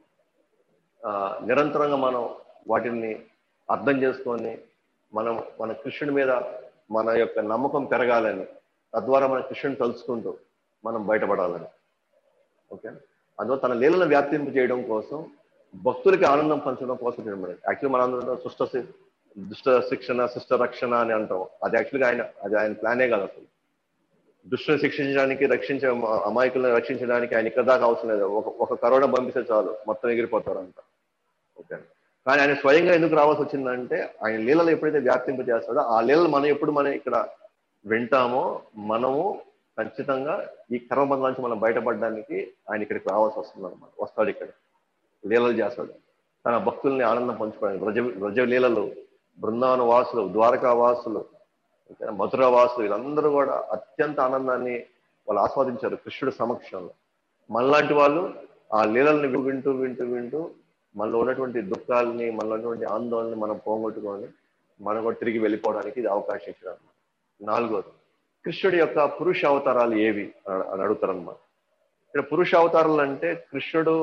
నిరంతరంగా మనం వాటిని అర్థం చేసుకొని మనం మన కృష్ణుడి మీద మన యొక్క నమ్మకం పెరగాలని తద్వారా మన కృష్ణుని తలుచుకుంటూ మనం బయటపడాలని ఓకే అందులో తన లీలను వ్యాప్తింపు చేయడం కోసం భక్తులకి ఆనందం పంచడం కోసం యాక్చువల్లీ మన అందరం సుష్ట దుష్ట శిక్షణ శిష్ట రక్షణ అని అంటాం అది యాక్చువల్గా ఆయన అది ఆయన ప్లానే కాదు అసలు దుష్టుని శిక్షించడానికి రక్షించే అమాయకులను రక్షించడానికి ఆయన ఇక్కడ దాకా అవసరం లేదు ఒక ఒక కరోనా పంపిస్తే చాలు మొత్తం ఎగిరిపోతారు అంట ఓకే కానీ ఆయన స్వయంగా ఎందుకు రావాల్సి వచ్చిందంటే ఆయన లీలలు ఎప్పుడైతే వ్యాప్తింప చేస్తాడో ఆ లీలలు మనం ఎప్పుడు మనం ఇక్కడ వింటామో మనము ఖచ్చితంగా ఈ కర్మబంధం నుంచి మనం బయటపడడానికి ఆయన ఇక్కడికి రావాల్సి వస్తుంది అనమాట వస్తాడు ఇక్కడ లీలలు చేస్తాడు తన భక్తుల్ని ఆనందం పంచుకోవడానికి వ్రజ వ్రజ లీలలు బృందావన వాసులు ద్వారకా వాసులు మధుర వాసులు వీళ్ళందరూ కూడా అత్యంత ఆనందాన్ని వాళ్ళు ఆస్వాదించారు కృష్ణుడి సమక్షంలో మనలాంటి వాళ్ళు ఆ లీలల్ని వింటూ వింటూ వింటూ మనలో ఉన్నటువంటి దుఃఖాలని మనలో ఉన్నటువంటి ఆందోళనని మనం పోగొట్టుకొని మనం కూడా తిరిగి వెళ్ళిపోవడానికి ఇది అవకాశం ఇచ్చారు నాలుగోది కృష్ణుడి యొక్క పురుష అవతారాలు ఏవి అని అడుగుతారనమాట ఇక్కడ పురుష అవతారాలు అంటే కృష్ణుడు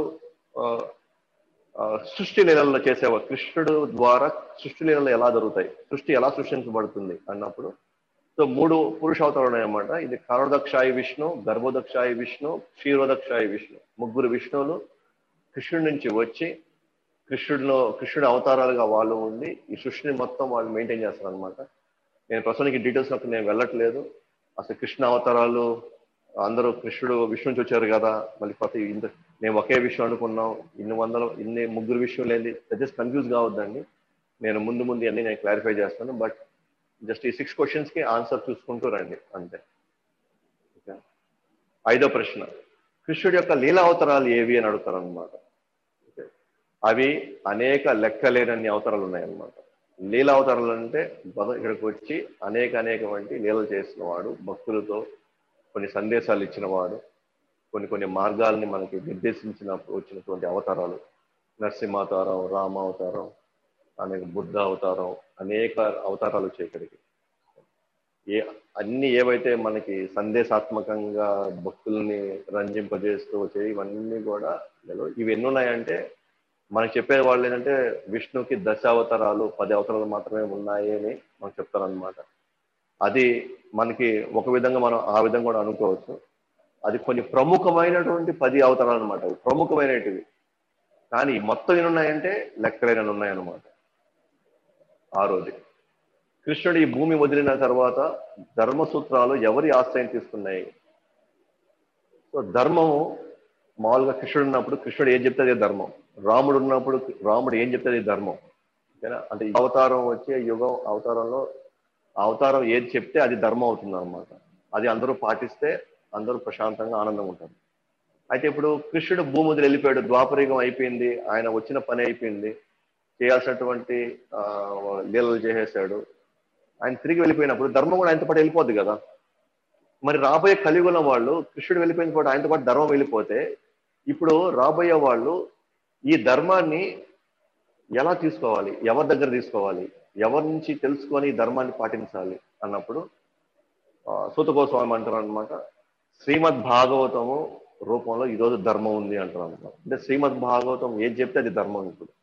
సృష్టి లీలల్లో చేసేవారు కృష్ణుడు ద్వారా సృష్టి లీలలు ఎలా జరుగుతాయి సృష్టి ఎలా సృష్టించబడుతుంది అన్నప్పుడు సో మూడు పురుష అవతారాలు ఉన్నాయన్నమాట ఇది కారోదక్షాయి విష్ణు గర్భోదక్షాయి విష్ణు క్షీరోదక్షాయి విష్ణు ముగ్గురు విష్ణువులు కృష్ణుడి నుంచి వచ్చి కృష్ణుడిలో కృష్ణుడి అవతారాలుగా వాళ్ళు ఉండి ఈ సృష్టిని మొత్తం వాళ్ళు మెయింటైన్ చేస్తారు అనమాట నేను ప్రస్తుతానికి డీటెయిల్స్ నాకు నేను వెళ్ళట్లేదు అసలు కృష్ణ అవతారాలు అందరూ కృష్ణుడు విష్ణు నుంచి వచ్చారు కదా మళ్ళీ ప్రతి ఇంత మేము ఒకే విషయం అనుకున్నాం ఇన్ని వందలు ఇన్ని ముగ్గురు విషయం లేదు జస్ట్ కన్ఫ్యూజ్ కావద్దండి నేను ముందు ముందు అన్ని నేను క్లారిఫై చేస్తాను బట్ జస్ట్ ఈ సిక్స్ క్వశ్చన్స్ కి ఆన్సర్ చూసుకుంటూ రండి అంతే ఓకే ఐదో ప్రశ్న కృష్ణుడి యొక్క లీలా అవతారాలు ఏవి అని అడుగుతారు అనమాట అవి అనేక లెక్కలేనన్ని అవతారాలు ఉన్నాయన్నమాట లీలా అవతారాలు అంటే ఇక్కడికి వచ్చి అనేక అనేక వంటి లీలలు చేసిన వాడు భక్తులతో కొన్ని సందేశాలు ఇచ్చిన వాడు కొన్ని కొన్ని మార్గాల్ని మనకి నిర్దేశించిన వచ్చినటువంటి అవతారాలు నరసింహావతారం రామ అవతారం అనేక బుద్ధ అవతారం అనేక అవతారాలు వచ్చాయి ఇక్కడికి ఏ అన్ని ఏవైతే మనకి సందేశాత్మకంగా భక్తుల్ని రంజింపజేస్తూ వచ్చాయి ఇవన్నీ కూడా ఇవి ఎన్ని ఉన్నాయంటే మనకు చెప్పే వాళ్ళు ఏంటంటే విష్ణుకి దశ అవతారాలు పది అవతారాలు మాత్రమే ఉన్నాయి అని మనకు చెప్తారనమాట అది మనకి ఒక విధంగా మనం ఆ విధంగా కూడా అనుకోవచ్చు అది కొన్ని ప్రముఖమైనటువంటి పది అవతారాలు అనమాట ప్రముఖమైనటివి కానీ మొత్తం ఎన్ని ఉన్నాయంటే లెక్కలేని ఉన్నాయన్నమాట ఆరోది కృష్ణుడు ఈ భూమి వదిలిన తర్వాత ధర్మసూత్రాలు ఎవరి ఆశ్రయం తీసుకున్నాయి సో ధర్మము మామూలుగా కృష్ణుడు ఉన్నప్పుడు కృష్ణుడు ఏం చెప్తే అదే ధర్మం రాముడు ఉన్నప్పుడు రాముడు ఏం చెప్తే అది ధర్మం ఓకేనా అంటే అవతారం వచ్చే యుగం అవతారంలో అవతారం ఏది చెప్తే అది ధర్మం అవుతుంది అనమాట అది అందరూ పాటిస్తే అందరూ ప్రశాంతంగా ఆనందంగా ఉంటారు అయితే ఇప్పుడు కృష్ణుడు భూమి వదిలి వెళ్ళిపోయాడు ద్వాపరయుగం అయిపోయింది ఆయన వచ్చిన పని అయిపోయింది చేయాల్సినటువంటి ఆ, లీలలు చేసేసాడు ఆయన తిరిగి వెళ్ళిపోయినప్పుడు ధర్మం కూడా ఆయనతో పాటు వెళ్ళిపోద్ది కదా మరి రాబోయే కలియుగంలో వాళ్ళు కృష్ణుడు వెళ్ళిపోయిన పాటు ఆయనతో పాటు ధర్మం వెళ్ళిపోతే ఇప్పుడు రాబోయే వాళ్ళు ఈ ధర్మాన్ని ఎలా తీసుకోవాలి ఎవరి దగ్గర తీసుకోవాలి ఎవరి నుంచి తెలుసుకొని ఈ ధర్మాన్ని పాటించాలి అన్నప్పుడు ఆ, సూత గోస్వామి అంటారు అనమాట శ్రీమద్ భాగవతము రూపంలో ఈరోజు ధర్మం ఉంది అంటారు అనమాట అంటే శ్రీమద్ భాగవతం ఏది చెప్తే అది ధర్మం ఇప్పుడు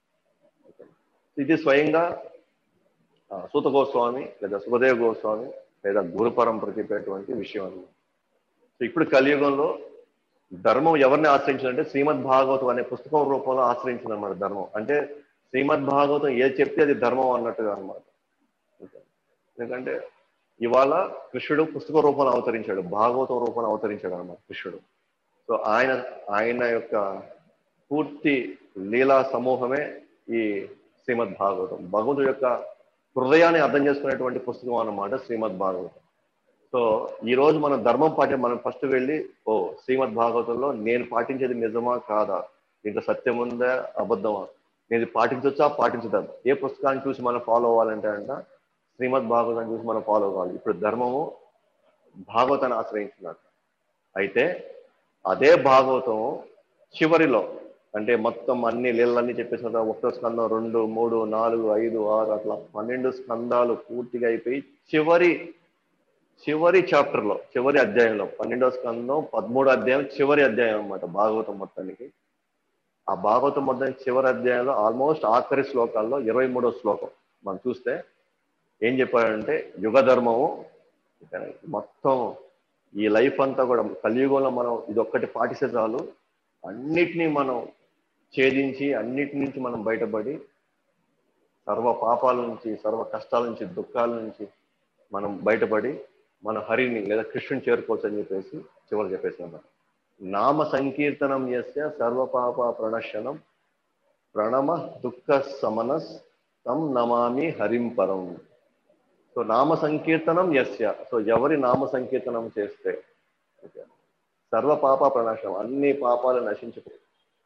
ఇది స్వయంగా ఆ, సూత గోస్వామి లేదా సుఖదేవ గోస్వామి లేదా గురు పరంపర చెప్పేటువంటి విషయం అన్నమాట సో ఇప్పుడు కలియుగంలో ధర్మం ఎవరిని ఆశ్రయించాలంటే శ్రీమద్ భాగవతం అనే పుస్తకం రూపంలో ఆశ్రయించింది అనమాట ధర్మం అంటే శ్రీమద్ భాగవతం ఏది చెప్తే అది ధర్మం అన్నట్టుగా అనమాట ఎందుకంటే ఇవాళ కృష్ణుడు పుస్తక రూపంలో అవతరించాడు భాగవతం రూపంలో అవతరించాడు అనమాట కృష్ణుడు సో ఆయన ఆయన యొక్క పూర్తి లీలా సమూహమే ఈ శ్రీమద్ భాగవతం భగవంతుడి యొక్క హృదయాన్ని అర్థం చేసుకునేటువంటి పుస్తకం అన్నమాట శ్రీమద్ భాగవతం సో ఈ రోజు మనం ధర్మం పాటి మనం ఫస్ట్ వెళ్ళి ఓ శ్రీమద్ భాగవతంలో నేను పాటించేది నిజమా కాదా దీంట్లో సత్యం ఉందా అబద్ధమా నేను ఇది పాటించవచ్చా పాటించదా ఏ పుస్తకాన్ని చూసి మనం ఫాలో అవ్వాలంటే అంట శ్రీమద్ భాగవతాన్ని చూసి మనం ఫాలో కావాలి ఇప్పుడు ధర్మము భాగవతాన్ని ఆశ్రయించినట్టు అయితే అదే భాగవతం చివరిలో అంటే మొత్తం అన్ని లీలన్నీ చెప్పేసిన తర్వాత ఒకటో స్కందం రెండు మూడు నాలుగు ఐదు ఆరు అట్లా పన్నెండు స్కందాలు పూర్తిగా అయిపోయి చివరి చివరి చాప్టర్ లో చివరి అధ్యాయంలో పన్నెండో స్కందం పదమూడో అధ్యాయం చివరి అధ్యాయం అన్నమాట భాగవతం మొత్తానికి ఆ భాగవతం మొత్తం చివరి అధ్యాయంలో ఆల్మోస్ట్ ఆఖరి శ్లోకాల్లో ఇరవై మూడో శ్లోకం మనం చూస్తే ఏం చెప్పాడంటే యుగ ధర్మము మొత్తం ఈ లైఫ్ అంతా కూడా కలియుగంలో మనం ఇది ఒక్కటి పాటిస్తే చాలు అన్నిటినీ మనం ఛేదించి అన్నిటి నుంచి మనం బయటపడి సర్వ పాపాల నుంచి సర్వ కష్టాల నుంచి దుఃఖాల నుంచి మనం బయటపడి మన హరిని లేదా కృష్ణుని చేరుకోవచ్చు అని చెప్పేసి చివరి చెప్పేసి నామ సంకీర్తనం చేస్తే సర్వపాప ప్రణశనం ప్రణమ దుఃఖ సమనస్ తం నమామి హరిం పరం సో నామ సంకీర్తనం యస్య సో ఎవరి నామ సంకీర్తనం చేస్తే ఓకే సర్వ పాప ప్రణాశనం అన్ని పాపాలు నశించిపోయి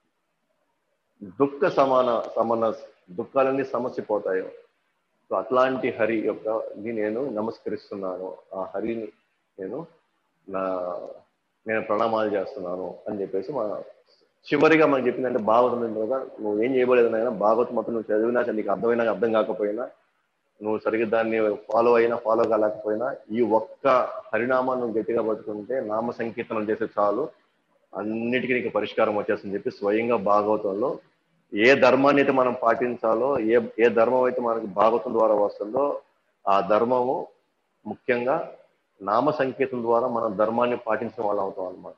దుఃఖ సమాన సమన దుఃఖాలన్నీ సమస్యపోతాయో సో అట్లాంటి హరి యొక్క నేను నమస్కరిస్తున్నాను ఆ హరిని నేను నా నేను ప్రణామాలు చేస్తున్నాను అని చెప్పేసి మా చివరిగా మనకు చెప్పిందంటే భాగవతం కదా నువ్వు ఏం చేయబోలేదు నాయన భాగవతం మొత్తం నువ్వు చదివినా నీకు అర్థమైనా అర్థం కాకపోయినా నువ్వు సరిగ్గా దాన్ని ఫాలో అయినా ఫాలో కాలేకపోయినా ఈ ఒక్క హరినామాన్ని నువ్వు గట్టిగా పట్టుకుంటే నామ సంకీర్తనం చేసే చాలు అన్నిటికీ నీకు పరిష్కారం వచ్చేస్తుందని చెప్పి స్వయంగా భాగవతంలో ఏ ధర్మాన్ని అయితే మనం పాటించాలో ఏ ఏ ధర్మం అయితే మనకి భాగవతం ద్వారా వస్తుందో ఆ ధర్మము ముఖ్యంగా నామ సంకీర్తన ద్వారా మనం ధర్మాన్ని పాటించిన వాళ్ళు అవుతాం అనమాట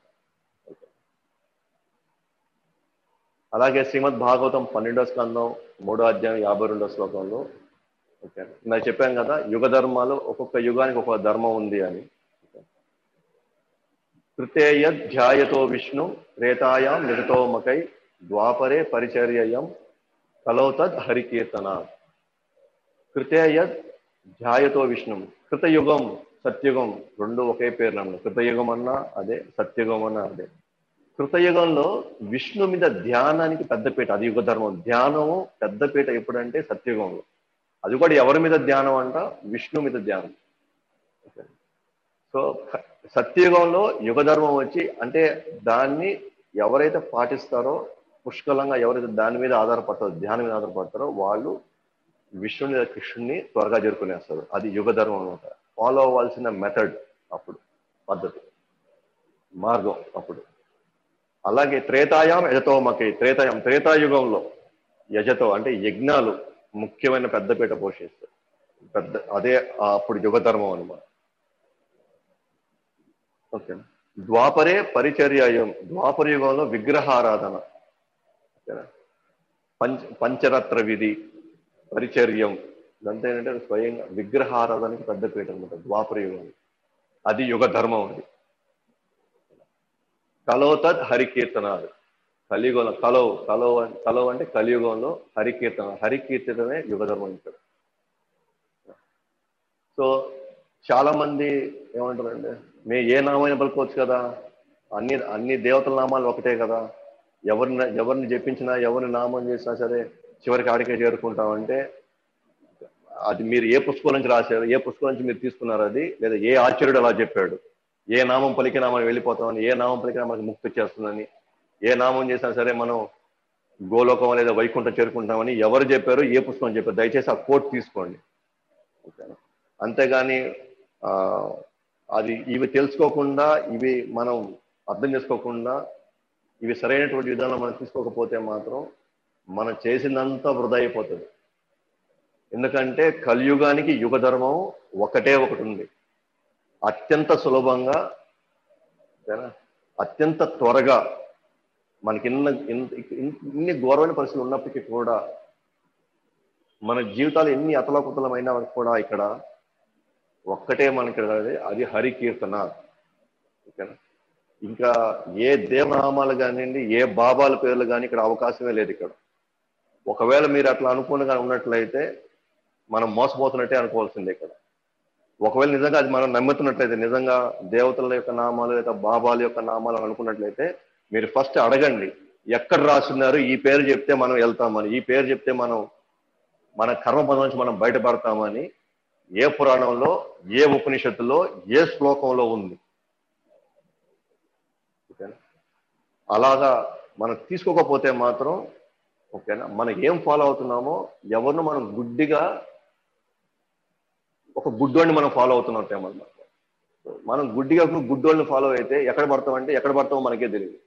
అలాగే శ్రీమద్ భాగవతం పన్నెండో స్కందం మూడో అధ్యాయం యాభై రెండో శ్లోకంలో ఓకే నేను చెప్పాను కదా యుగ ధర్మాలు ఒక్కొక్క యుగానికి ఒక్కొక్క ధర్మం ఉంది అని కృతేయ ధ్యాయతో విష్ణు త్రేతాయాం నిగతోమకై ద్వాపరే పరిచర్యం కలౌతద్ హరికీర్తన కృతేయ ధ్యాయతో విష్ణు కృతయుగం సత్యుగం రెండు ఒకే పేరు నమ్మ కృతయుగం అన్నా అదే సత్యుగం అన్నా అదే కృతయుగంలో విష్ణు మీద ధ్యానానికి పెద్దపీట అది యుగ ధర్మం ధ్యానము పెద్దపీట ఎప్పుడంటే సత్యుగంలో అది కూడా ఎవరి మీద ధ్యానం అంట విష్ణు మీద ధ్యానం సో సత్యయుగంలో యుగ ధర్మం వచ్చి అంటే దాన్ని ఎవరైతే పాటిస్తారో పుష్కలంగా ఎవరైతే దాని మీద ఆధారపడతారో ధ్యానం మీద ఆధారపడతారో వాళ్ళు విష్ణుని లేదా కృష్ణుని త్వరగా చేరుకునేస్తారు అది యుగ ధర్మం అనమాట ఫాలో అవ్వాల్సిన మెథడ్ అప్పుడు పద్ధతి మార్గం అప్పుడు అలాగే త్రేతాయాం యజతోమకి త్రేతాయం త్రేతాయుగంలో యజతో అంటే యజ్ఞాలు ముఖ్యమైన పెద్దపీట పోషిస్తారు పెద్ద అదే అప్పుడు యుగ ధర్మం అనమాట ఓకే ద్వాపరే పరిచర్యాయం ద్వాపర యుగంలో విగ్రహారాధన ఓకేనా పంచ పంచరత్ర విధి పరిచర్యం ఇదంతా ఏంటంటే స్వయంగా విగ్రహారాధనకి పెద్దపీట అనమాట ద్వాపర యుగం అది యుగ ధర్మం అది కలోతద్ హరికీర్తనాలు కలియుగంలో కలవు కలవు కలవు అంటే కలియుగంలో హరికీర్తన హరికీర్తనమే యుగధర్మం ఇక్కడ సో చాలా మంది ఏమంటారంటే మే ఏ నామైనా పలుకోవచ్చు కదా అన్ని అన్ని దేవతల నామాలు ఒకటే కదా ఎవరిని ఎవరిని జపించినా ఎవరిని నామం చేసినా సరే చివరికి ఆడికే చేరుకుంటామంటే అది మీరు ఏ పుస్తకం నుంచి రాశారు ఏ పుస్తకం నుంచి మీరు తీసుకున్నారు అది లేదా ఏ ఆచార్యుడు అలా చెప్పాడు ఏ నామం పలికినా మనం వెళ్ళిపోతామని ఏ నామం పలికినా మనకి ముక్తి వచ్చేస్తుందని ఏ నామం చేసినా సరే మనం గోలోకం లేదా వైకుంఠం చేరుకుంటామని ఎవరు చెప్పారు ఏ పుస్తకం చెప్పారు దయచేసి ఆ కోట్ తీసుకోండి ఓకేనా అంతేగాని ఆ, అది ఇవి తెలుసుకోకుండా ఇవి మనం అర్థం చేసుకోకుండా ఇవి సరైనటువంటి విధానం మనం తీసుకోకపోతే మాత్రం మనం చేసిందంతా వృధా అయిపోతుంది ఎందుకంటే కలియుగానికి యుగ ధర్మం ఒకటే ఒకటి ఉంది అత్యంత సులభంగా ఓకేనా? అత్యంత త్వరగా మనకి ఇన్న ఇన్- ఇన్- ఇన్ని ఘోరమైన పరిస్థితులు ఉన్నప్పటికీ కూడా మన జీవితాలు ఎన్ని అతలకుతలమైనా కూడా ఇక్కడ ఒక్కటే మనకి ఉన్నది, అది హరి కీర్తన ఓకేనా ఇంకా ఏ దేవనామాలు కానివ్వండి ఏ బాబాల పేర్లు కానీ ఇక్కడ అవకాశమే లేదు ఇక్కడ ఒకవేళ మీరు అట్లా అనుకునిగా ఉన్నట్లయితే మనం మోసపోతున్నట్టే అనుకోవాల్సిందే ఇక్కడ ఒకవేళ నిజంగా అది మనం నమ్ముతున్నట్లయితే నిజంగా దేవతల యొక్క నామాలు లేదా బాబాల యొక్క నామాలు అని అనుకున్నట్లయితే మీరు ఫస్ట్ అడగండి ఎక్కడ రాస్తున్నారు ఈ పేరు చెప్తే మనం వెళ్తామని ఈ పేరు చెప్తే మనం మన కర్మబంధం నుంచి మనం బయటపడతామని ఏ పురాణంలో ఏ ఉపనిషత్తులో ఏ శ్లోకంలో ఉంది ఓకేనా అలాగా మనం తీసుకోకపోతే మాత్రం ఓకేనా మనం ఏం ఫాలో అవుతున్నామో ఎవరిని మనం గుడ్డిగా ఒక గుడ్డోడిని మనం ఫాలో అవుతున్నట్టే అన్నమాట మనం గుడ్డిగా గుడ్డోళ్ళని ఫాలో అయితే ఎక్కడ పడతామంటే ఎక్కడ పడతామో మనకే తెలియదు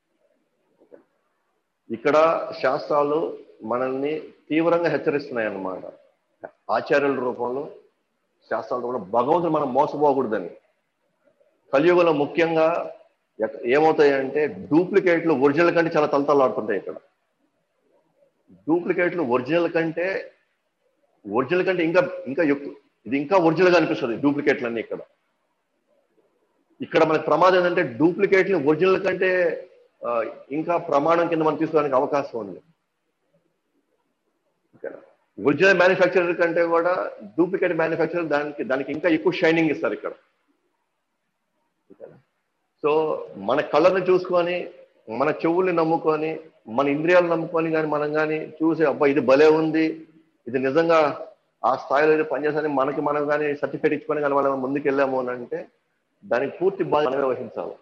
ఇక్కడ శాస్త్రాలు మనల్ని తీవ్రంగా హెచ్చరిస్తున్నాయి అన్నమాట ఆచార్యుల రూపంలో శాస్త్రాల రూపంలో భగవంతుడు మనం మోసపోకూడదని కలియుగంలో ముఖ్యంగా ఎక్క- ఏమవుతాయంటే డూప్లికేట్లు ఒరిజినల్ కంటే చాలా తలతలాడుతుంటాయి ఇక్కడ డూప్లికేట్లు ఒరిజినల్ కంటే ఒరిజినల్ కంటే ఇంకా ఇంకా ఎక్కువ ఇది ఇంకా ఒరిజినల్ గా అనిపిస్తుంది డూప్లికేట్లు అన్ని ఇక్కడ ఇక్కడ మనకి ప్రమాదం ఏంటంటే డూప్లికేట్లు ఒరిజినల్ కంటే ఆ, ఇంకా ప్రమాణం కింద మనం తీసుకోవడానికి అవకాశం ఉంది ఓకేనా ఒరిజినల్ మ్యానుఫ్యాక్చరర్ కంటే కూడా డూప్లికేట్ మ్యానుఫ్యాక్చరర్ దానికి దానికి ఇంకా ఎక్కువ షైనింగ్ ఇస్తారు ఇక్కడ ఓకేనా సో మన కళ్ళని చూసుకొని మన చెవుల్ని నమ్ముకొని మన ఇంద్రియాలు నమ్ముకొని కానీ మనం కానీ చూసి అబ్బా ఇది భలే ఉంది ఇది నిజంగా ఆ స్థాయిలో ఇది పనిచేసని మనకి మనం కానీ సర్టిఫికేట్ ఇచ్చుకొని కానీ మనం ముందుకు వెళ్ళాము అని అంటే దానికి పూర్తి బాధ్యత మనమే వహించాలి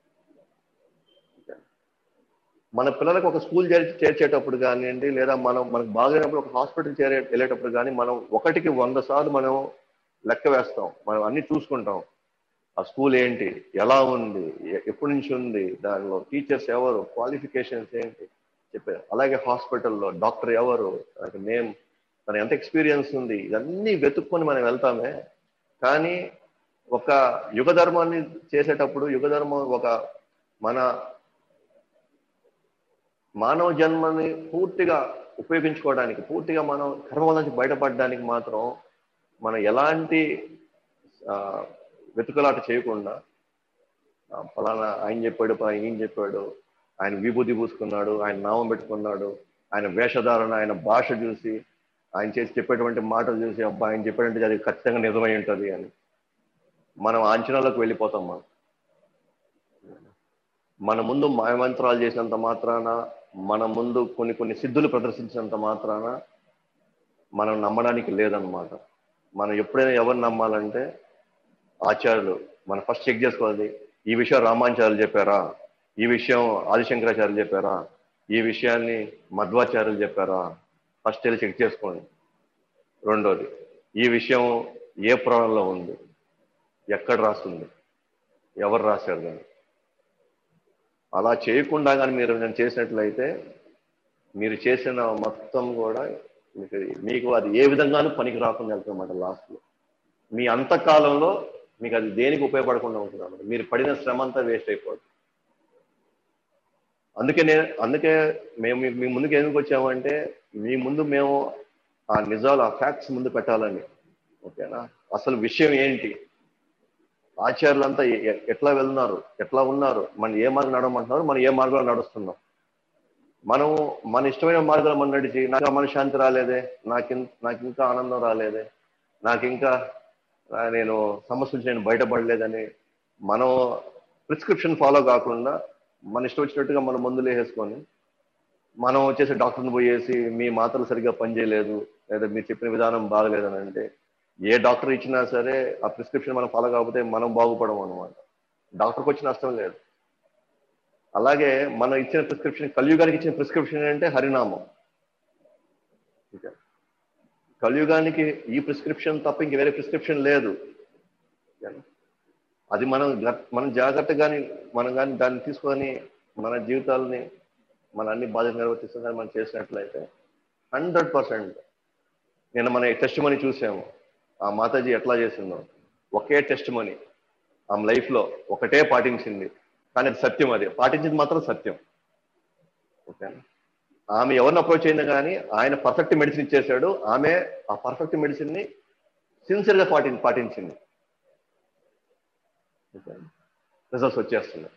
మన పిల్లలకు ఒక స్కూల్ చేర్చి చేర్చేటప్పుడు కానివ్వండి లేదా మనం మనకు బాగైనప్పుడు ఒక హాస్పిటల్ చేరే వెళ్ళేటప్పుడు కానీ మనం ఒకటికి వంద సార్లు మనం లెక్క వేస్తాం మనం అన్ని చూసుకుంటాం ఆ స్కూల్ ఏంటి ఎలా ఉంది ఎ- ఎప్పటి నుంచి ఉంది దానిలో టీచర్స్ ఎవరు క్వాలిఫికేషన్స్ ఏంటి చెప్పారు అలాగే హాస్పిటల్లో డాక్టర్ ఎవరు దానికి నేమ్ తన ఎంత ఎక్స్పీరియన్స్ ఉంది ఇవన్నీ వెతుక్కొని మనం వెళ్తామే కానీ ఒక యుగ ధర్మాన్ని చేసేటప్పుడు యుగ ధర్మం ఒక మన మానవ జన్మని పూర్తిగా ఉపయోగించుకోవడానికి పూర్తిగా మనం కర్మల నుంచి బయటపడడానికి మాత్రం మనం ఎలాంటి ఆ, వెతుకులాట చేయకుండా ఆ, ఫలానా ఆయన చెప్పాడు ఫలానా ఈయన చెప్పాడు ఆయన విభూతి పూసుకున్నాడు ఆయన నామం పెట్టుకున్నాడు ఆయన వేషధారణ ఆయన భాష చూసి ఆయన చేసి చెప్పేటువంటి మాటలు చూసి అబ్బా ఆయన చెప్పాడంటే అది ఖచ్చితంగా నిజమై ఉంటుంది అని మనం ఆ అంచనాలకు వెళ్ళిపోతాం మనం మన ముందు మాయమంత్రాలు చేసినంత మాత్రాన మన ముందు కొన్ని కొన్ని సిద్ధులు ప్రదర్శించినంత మాత్రాన మనం నమ్మడానికి లేదనమాట మనం ఎప్పుడైనా ఎవరు నమ్మాలంటే ఆచార్యులు మనం ఫస్ట్ చెక్ చేసుకోవాలి ఈ విషయం రామాచార్యులు చెప్పారా ఈ విషయం ఆదిశంకరాచార్యులు చెప్పారా ఈ విషయాన్ని మధ్వాచార్యులు చెప్పారా ఫస్ట్ వెళ్ళి చెక్ చేసుకోండి రెండోది ఈ విషయం ఏ పురాణంలో ఉంది ఎక్కడ రాస్తుంది ఎవరు రాశారు దాన్ని అలా చేయకుండా కానీ మీరు నేను చేసినట్లయితే మీరు చేసిన మొత్తం కూడా మీకు మీకు అది ఏ విధంగానూ పనికి రాకుండా వెళ్తుందన్నమాట లాస్ట్లో మీ అంతకాలంలో మీకు అది దేనికి ఉపయోగపడకుండా ఉంటుంది అన్నమాట మీరు పడిన శ్రమ అంతా వేస్ట్ అయిపోతుంది అందుకే నేను అందుకే మేము మీ- మీ ముందుకు ఎందుకు వచ్చామంటే మీ ముందు మేము ఆ నిజాలు ఆ ఫ్యాక్ట్స్ ముందు పెట్టాలని ఓకేనా అసలు విషయం ఏంటి ఆచార్యులంతా ఎ- ఎ- ఎట్లా వెళ్తున్నారు ఎట్లా ఉన్నారు మనం ఏ మార్గం నడవమంటున్నారు మనం ఏ మార్గంలో నడుస్తున్నాం మనం మన ఇష్టమైన మార్గంలో మనం నడిచి నాకు మనశ్శాంతి రాలేదే నాకు ఇం- నాకు ఇంకా ఆనందం రాలేదే నాకు ఇంకా ఆ, నేను సమస్య నుంచి నేను బయటపడలేదని మనం ప్రిస్క్రిప్షన్ ఫాలో కాకుండా మన ఇష్టం వచ్చినట్టుగా మనం మందులు వేసుకొని మనం వచ్చేసి డాక్టర్ని పోయేసి మీ మాత్రలు సరిగ్గా పనిచేయలేదు లేదా మీరు చెప్పిన విధానం బాగలేదు అని అంటే ఏ డాక్టర్ ఇచ్చినా సరే ఆ ప్రిస్క్రిప్షన్ మనం ఫాలో కాకపోతే మనం బాగుపడము అనమాట డాక్టర్కి వచ్చిన నష్టం లేదు అలాగే మనం ఇచ్చిన ప్రిస్క్రిప్షన్ కలియుగానికి ఇచ్చిన ప్రిస్క్రిప్షన్ అంటే హరినామం ఓకే. కలియుగానికి ఈ ప్రిస్క్రిప్షన్ తప్ప ఇంక వేరే ప్రిస్క్రిప్షన్ లేదు ఓకేనా? అది మనం గ- మనం జాగ్రత్తగా కానీ మనం కానీ దాన్ని తీసుకొని మన జీవితాలని మన అన్ని బాధ్యత నిర్వర్తిస్తాం కానీ మనం చేసినట్లయితే హండ్రెడ్ పర్సెంట్ నేను మన టెస్ట్ మనీ చూసాము ఆ మాతాజీ ఎట్లా చేసిందో ఒకే టెస్ట్ మనీ ఆమె లైఫ్లో ఒకటే పాటించింది కానీ అది సత్యం అది పాటించింది మాత్రం సత్యం ఓకేనా ఆమె ఎవరిని అప్రోచ్ అయింది కానీ ఆయన పర్ఫెక్ట్ మెడిసిన్ ఇచ్చేసాడు ఆమె ఆ పర్ఫెక్ట్ మెడిసిన్ ని సిన్సియర్ గా పాటి పాటించింది రిజల్ట్స్ వచ్చేస్తుంది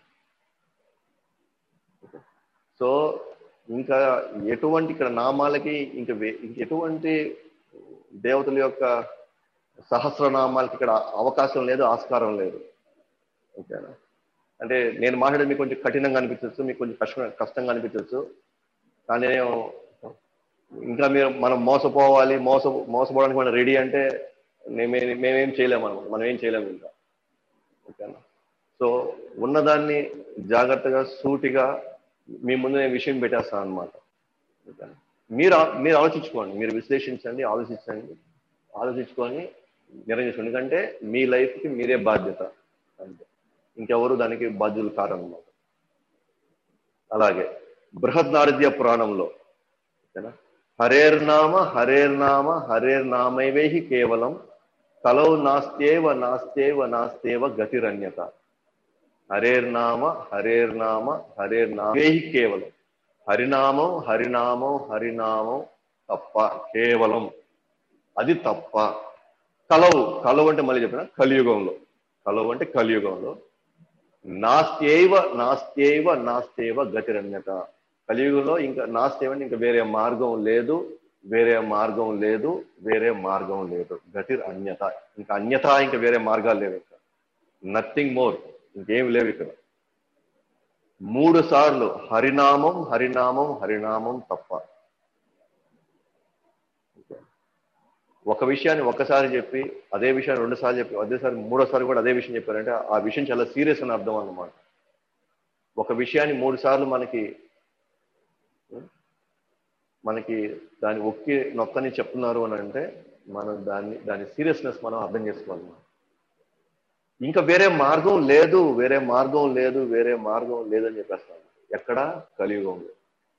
సో ఇంకా ఎటువంటి ఇక్కడ నామాలకి ఇంకా వే- ఇంక ఎటువంటి దేవతల యొక్క సహస్రనామాలకి ఇక్కడ అవకాశం లేదు ఆస్కారం లేదు ఓకేనా అంటే నేను మాట్లాడేది మీకు కొంచెం కఠినంగా అనిపించవచ్చు మీకు కొంచెం కష్టం కష్టంగా అనిపించవచ్చు కానీ నేను ఇంకా మీరు మనం మోసపోవాలి మోస మోసపోవడానికి మనం రెడీ అంటే మేమే మేమేం చేయలేము అనమాట మనం ఏం చేయలేము ఇంకా ఓకేనా సో ఉన్నదాన్ని జాగ్రత్తగా సూటిగా మీ ముందు నేను విషయం పెట్టేస్తాను అనమాట ఓకేనా మీరు ఆ- మీరు ఆలోచించుకోండి మీరు విశ్లేషించండి ఆలోచించండి ఆలోచించుకొని నిర్ణయం చేసుకోండి ఎందుకంటే మీ లైఫ్కి మీరే బాధ్యత అంతే ఇంకెవరు దానికి బాధ్యులు కారన్నమాట అలాగే బృహద్నారద్య పురాణంలో ఓకేనా హరేర్నామ హరేర్నామ హరేర్నామైవేహి కేవలం కలౌ నాస్త్యేవ నాస్త్యేవ నాస్త్యేవ గతిరన్యత హరేర్నామ హరేర్నామ హరేర్నామేహి కేవలం హరినామం హరినామం హరినామం తప్ప కేవలం అది తప్ప కలవు కలవు అంటే మళ్ళీ చెప్పిన కలియుగంలో కలవు అంటే కలియుగంలో నాస్త్యైవ నాస్త్యైవ నాస్త్యైవ గతిరన్యత కలియుగంలో ఇంకా నాస్త్యవ అంటే ఇంకా వేరే మార్గం లేదు వేరే మార్గం లేదు వేరే మార్గం లేదు గతిర్ అన్యత ఇంకా అన్యత ఇంకా వేరే మార్గాలు లేవు ఇంకా నథింగ్ మోర్ ఇంకేం లేవు ఇక్కడ మూడు సార్లు హరినామం హరినామం హరినామం తప్ప ఒక విషయాన్ని ఒక్కసారి చెప్పి అదే విషయాన్ని రెండు సార్లు చెప్పి అదేసారి మూడోసారి కూడా అదే విషయం చెప్పారంటే ఆ విషయం చాలా సీరియస్ అని అర్థం అన్నమాట ఒక విషయాన్ని మూడు సార్లు మనకి మనకి దాన్ని ఒక్కి నొక్కని చెప్తున్నారు అని అంటే మనం దాన్ని దాని సీరియస్నెస్ మనం అర్థం చేసుకోవాలి ఇంకా వేరే మార్గం లేదు వేరే మార్గం లేదు వేరే మార్గం లేదని చెప్పేస్తాను ఎక్కడ కలియుగంలో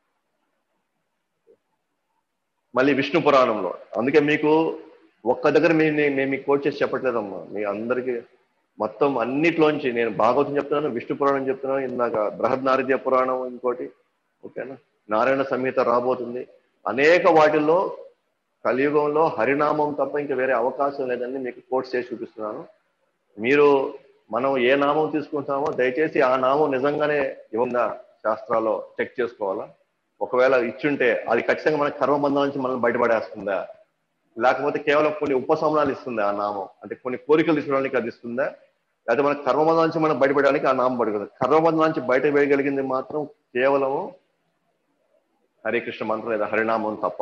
మళ్ళీ విష్ణు పురాణంలో అందుకే మీకు ఒక్క దగ్గర మీ మేము మీకు కోట్ చేసి చెప్పట్లేదమ్మా మీ అందరికి మొత్తం అన్నిట్లోంచి నేను భాగవతం చెప్తున్నాను విష్ణు పురాణం చెప్తున్నాను ఇందాక బృహద్నారద్య పురాణం ఇంకోటి ఓకేనా నారాయణ సంహిత రాబోతుంది అనేక వాటిల్లో కలియుగంలో హరినామం తప్ప ఇంకా వేరే అవకాశం లేదని మీకు కోట్స్ చేసి చూపిస్తున్నాను మీరు మనం ఏ నామం తీసుకుంటామో దయచేసి ఆ నామం నిజంగానే ఉందా శాస్త్రాల్లో చెక్ చేసుకోవాలా ఒకవేళ ఇచ్చుంటే అది ఖచ్చితంగా మన కర్మబంధం నుంచి మనం బయటపడేస్తుందా లేకపోతే కేవలం కొన్ని ఉపశమనాలు ఇస్తుందా ఆ నామం అంటే కొన్ని కోరికలు తీసుకోవడానికి అది ఇస్తుందా లేకపోతే మన కర్మబంధం నుంచి మనం బయటపడడానికి ఆ నామం పడుతుంది కర్మబంధం నుంచి బయట వేయగలిగింది మాత్రం కేవలము హరే కృష్ణ మంత్రం లేదా హరినామం తప్ప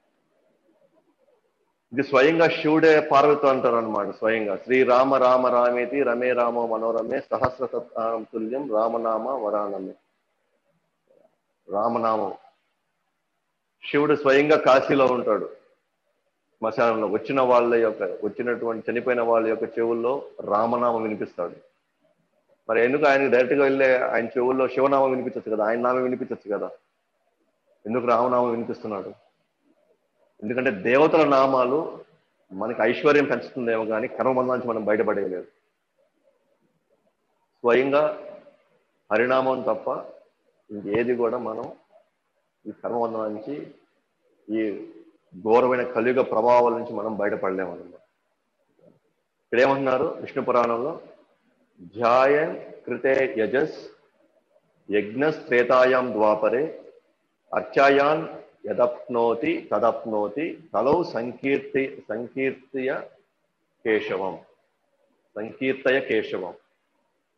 ఇది స్వయంగా శివుడే పార్వతి అంటారు అనమాట స్వయంగా శ్రీరామ రామ రామేతి రమే రామ మనోరమే సహస్ర సత్తానం తుల్యం రామనామ వరానమే రామనామం శివుడు స్వయంగా కాశీలో ఉంటాడు శ్మశానంలో వచ్చిన వాళ్ళ యొక్క వచ్చినటువంటి చనిపోయిన వాళ్ళ యొక్క చెవుల్లో రామనామం వినిపిస్తాడు మరి ఎందుకు ఆయనకి డైరెక్ట్ గా వెళ్ళే ఆయన చెవుల్లో శివనామం వినిపించచ్చు కదా ఆయన నామం వినిపించచ్చు కదా ఎందుకు రామనామం వినిపిస్తున్నాడు ఎందుకంటే దేవతల నామాలు మనకి ఐశ్వర్యం పెంచుతుందేమో కానీ కర్మబంధం నుంచి మనం బయటపడేయలేదు స్వయంగా హరినామం తప్ప ఇంకేది కూడా మనం ఈ కర్మబంధం నుంచి ఈ ఘోరమైన కలియుగ ప్రభావాల నుంచి మనం బయటపడలేమన్నమాట ఇక్కడ ఏమంటున్నారు విష్ణు పురాణంలో ధ్యాయన్ కృతే యజస్ యజ్ఞస్త్రేతాయాం ద్వాపరే అర్చాయాన్ యదప్నోతి తదప్నోతి తలౌ సంకీర్తి సంకీర్తయ కేశవం సంకీర్తయ కేశవం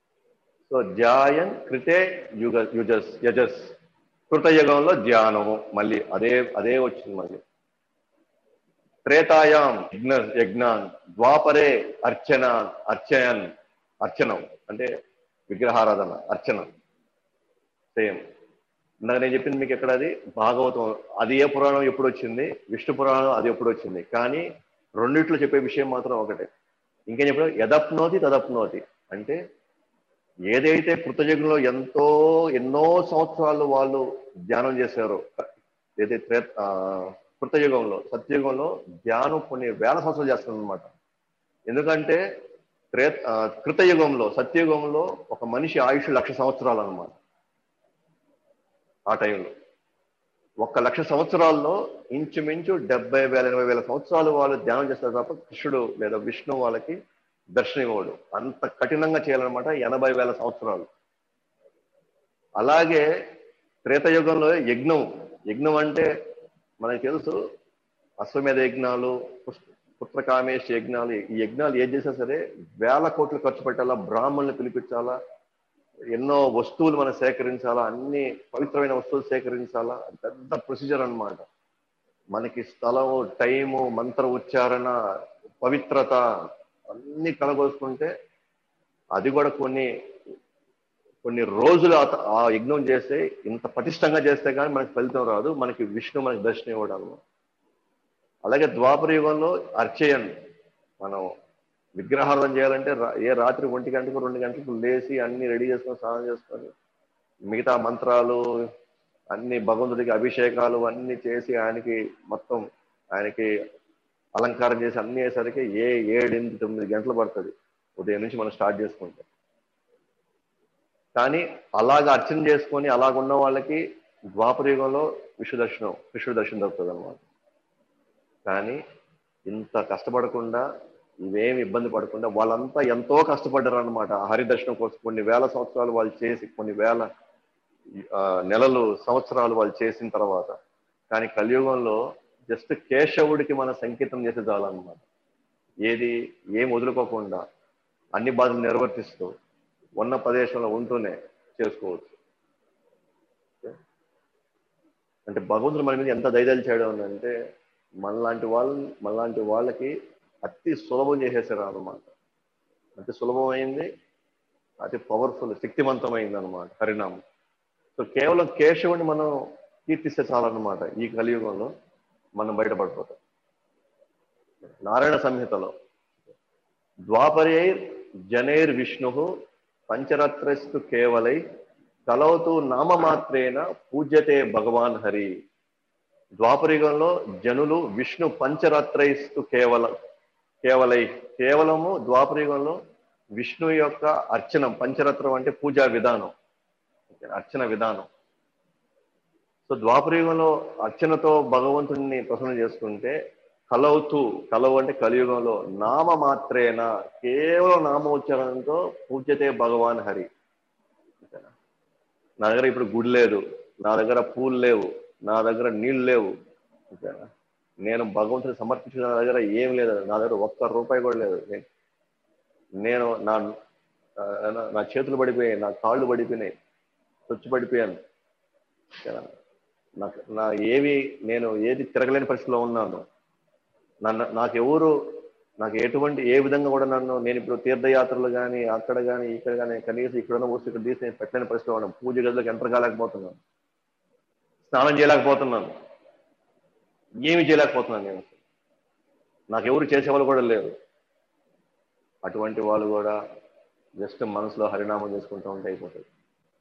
సో ధ్యాయన్ కృతే యుగ యుజస్ యజస్ కృతయుగంలో ధ్యానము మళ్ళీ అదే అదే వచ్చింది మళ్ళీ త్రేతాయాం యజ్ఞ యజ్ఞాన్ ద్వాపరే అర్చన అర్చయన్ అర్చనం అంటే విగ్రహారాధన అర్చన సేమ్ ఇందాక నేను చెప్పింది మీకు ఎక్కడ అది భాగవతం అది ఏ పురాణం ఎప్పుడు వచ్చింది విష్ణు పురాణం అది ఎప్పుడు వచ్చింది కానీ రెండిట్లో చెప్పే విషయం మాత్రం ఒకటే ఇంకేం చెప్పడం యదప్నోతి తదప్నోతి అంటే ఏదైతే కృతయుగంలో ఎంతో ఎన్నో సంవత్సరాలు వాళ్ళు ధ్యానం చేశారో ఏదైతే త్రే- ఆ, కృతయుగంలో సత్యయుగంలో ధ్యానం కొన్ని వేల సంవత్సరాలు చేస్తున్నారు అనమాట ఎందుకంటే త్రే ఆ, కృతయుగంలో సత్యయుగంలో ఒక మనిషి ఆయుష్ లక్ష సంవత్సరాలు అన్నమాట ఆ టైంలో ఒక్క లక్ష సంవత్సరాల్లో ఇంచుమించు డెబ్బై వేల ఎనభై వేల సంవత్సరాలు వాళ్ళు ధ్యానం చేస్తారు తప్ప కృష్ణుడు లేదా విష్ణు వాళ్ళకి దర్శనం ఇవ్వడు అంత కఠినంగా చేయాలన్నమాట ఎనభై వేల సంవత్సరాలు అలాగే త్రేతయుగంలో యజ్ఞం యజ్ఞం అంటే మనకి తెలుసు అశ్వమేధ యజ్ఞాలు పుష్ప- పుత్రకామేశ్ యజ్ఞాలు ఈ యజ్ఞాలు ఏం చేసినా సరే వేల కోట్లు ఖర్చు పెట్టాలా బ్రాహ్మణులు పిలిపించాలా ఎన్నో వస్తువులు మనం సేకరించాలా అన్ని పవిత్రమైన వస్తువులు సేకరించాలా అది పెద్ద ప్రొసీజర్ అన్నమాట మనకి స్థలము టైము మంత్ర ఉచ్చారణ పవిత్రత అన్ని కలగొసుకుంటే అది కూడా కొన్ని కొన్ని రోజులు ఆ- ఆ యజ్ఞం చేస్తే ఇంత పటిష్టంగా చేస్తే కానీ మనకి ఫలితం రాదు మనకి విష్ణు మనకి దర్శనం ఇవ్వడం అలాగే ద్వాపర యుగంలో అర్చయన్ మనం విగ్రహాలను చేయాలంటే రా- ఏ రాత్రి ఒంటి గంటకు రెండు గంటలకు లేచి అన్ని రెడీ చేసుకొని స్నానం చేసుకొని మిగతా మంత్రాలు అన్ని భగవంతుడికి అభిషేకాలు అన్ని చేసి ఆయనకి మొత్తం ఆయనకి అలంకారం చేసి అన్ని అయ్యేసరికి ఏ ఏడు ఎనిమిది తొమ్మిది గంటలు పడుతుంది ఉదయం నుంచి మనం స్టార్ట్ చేసుకుంటే కానీ అలాగ అర్చన చేసుకొని అలాగున్న వాళ్ళకి ద్వాపర యుగంలో విష్ణు దర్శనం కృష్ణుడు దర్శనం దొరుకుతుంది అనమాట కానీ ఇంత కష్టపడకుండా ఇవేమి ఇబ్బంది పడకుండా వాళ్ళంతా ఎంతో కష్టపడ్డారు అనమాట హరి దర్శనం కోసం కొన్ని వేల సంవత్సరాలు వాళ్ళు చేసి కొన్ని వేల ఆ, నెలలు సంవత్సరాలు వాళ్ళు చేసిన తర్వాత కానీ కలియుగంలో జస్ట్ కేశవుడికి మన సంకేతం చేసే చాలన్నమాట ఏది ఏం వదులుకోకుండా అన్ని బాధలు నిర్వర్తిస్తూ ఉన్న ప్రదేశంలో ఉంటూనే చేసుకోవచ్చు అంటే భగవంతుడు మన మీద ఎంత ధైర్యాలు చేయడం అంటే మనలాంటి వాళ్ళు మనలాంటి వాళ్ళకి అతి సులభం చేసేసారు అనమాట అతి సులభమైంది అతి పవర్ఫుల్ శక్తివంతమైంది అనమాట హరినామం సో కేవలం కేశవుని మనం కీర్తిస్తే చాలన్నమాట ఈ కలియుగంలో మనం బయటపడిపోతాం నారాయణ సంహితలో ద్వాపరైర్ జనైర్ విష్ణు పంచరత్రస్తు కేవలై కలవతు నామమాత్రేన పూజ్యతే భగవాన్ హరి ద్వాపరయుగంలో జనులు విష్ణు పంచరత్రైస్తు కేవల కేవలై కేవలము ద్వాపరయుగంలో విష్ణు యొక్క అర్చనం పంచరత్రం అంటే పూజా విధానం అర్చన విధానం సో ద్వాపరయుగంలో అర్చనతో భగవంతుడిని ప్రసన్నం చేసుకుంటే కలవుతూ కలవు అంటే కలియుగంలో నామ మాత్రేన కేవలం నామోచ్చారణతో పూజ్యతే భగవాన్ హరి ఓకేనా? నా దగ్గర ఇప్పుడు గుడి లేదు నా దగ్గర పూలు లేవు నా దగ్గర నీళ్ళు లేవు ఓకేనా? నేను భగవంతుని సమర్పించిన నా దగ్గర ఏం లేదు నా దగ్గర ఒక్క రూపాయి కూడా లేదు నే- నేను నా ఆ, నా- నా చేతులు పడిపోయాయి నా కాళ్ళు పడిపోయినాయి చొచ్చు పడిపోయాను ఓకేనా? నాకు నా ఏవి నేను ఏది తిరగలేని పరిస్థితిలో ఉన్నాను నన్ను నాకు ఎవరు నాకు ఎటువంటి ఏ విధంగా కూడా నన్ను నేను ఇప్పుడు తీర్థయాత్రలు కానీ అక్కడ కానీ ఇక్కడ కానీ కనీసం ఇక్కడున్న వస్తువు ఇక్కడ తీసి నేను పెట్టలేని పరిస్థితిలో ఉన్నాను పూజ గదిలోకి ఎంటర్ కాలేకపోతున్నాను స్నానం చేయలేకపోతున్నాను ఏమి చేయలేకపోతున్నాను నేను నాకు ఎవరు చేసేవాళ్ళు కూడా లేరు అటువంటి వాళ్ళు కూడా జస్ట్ మనసులో హరినామం చేసుకుంటూ ఉంటే అయిపోతుంది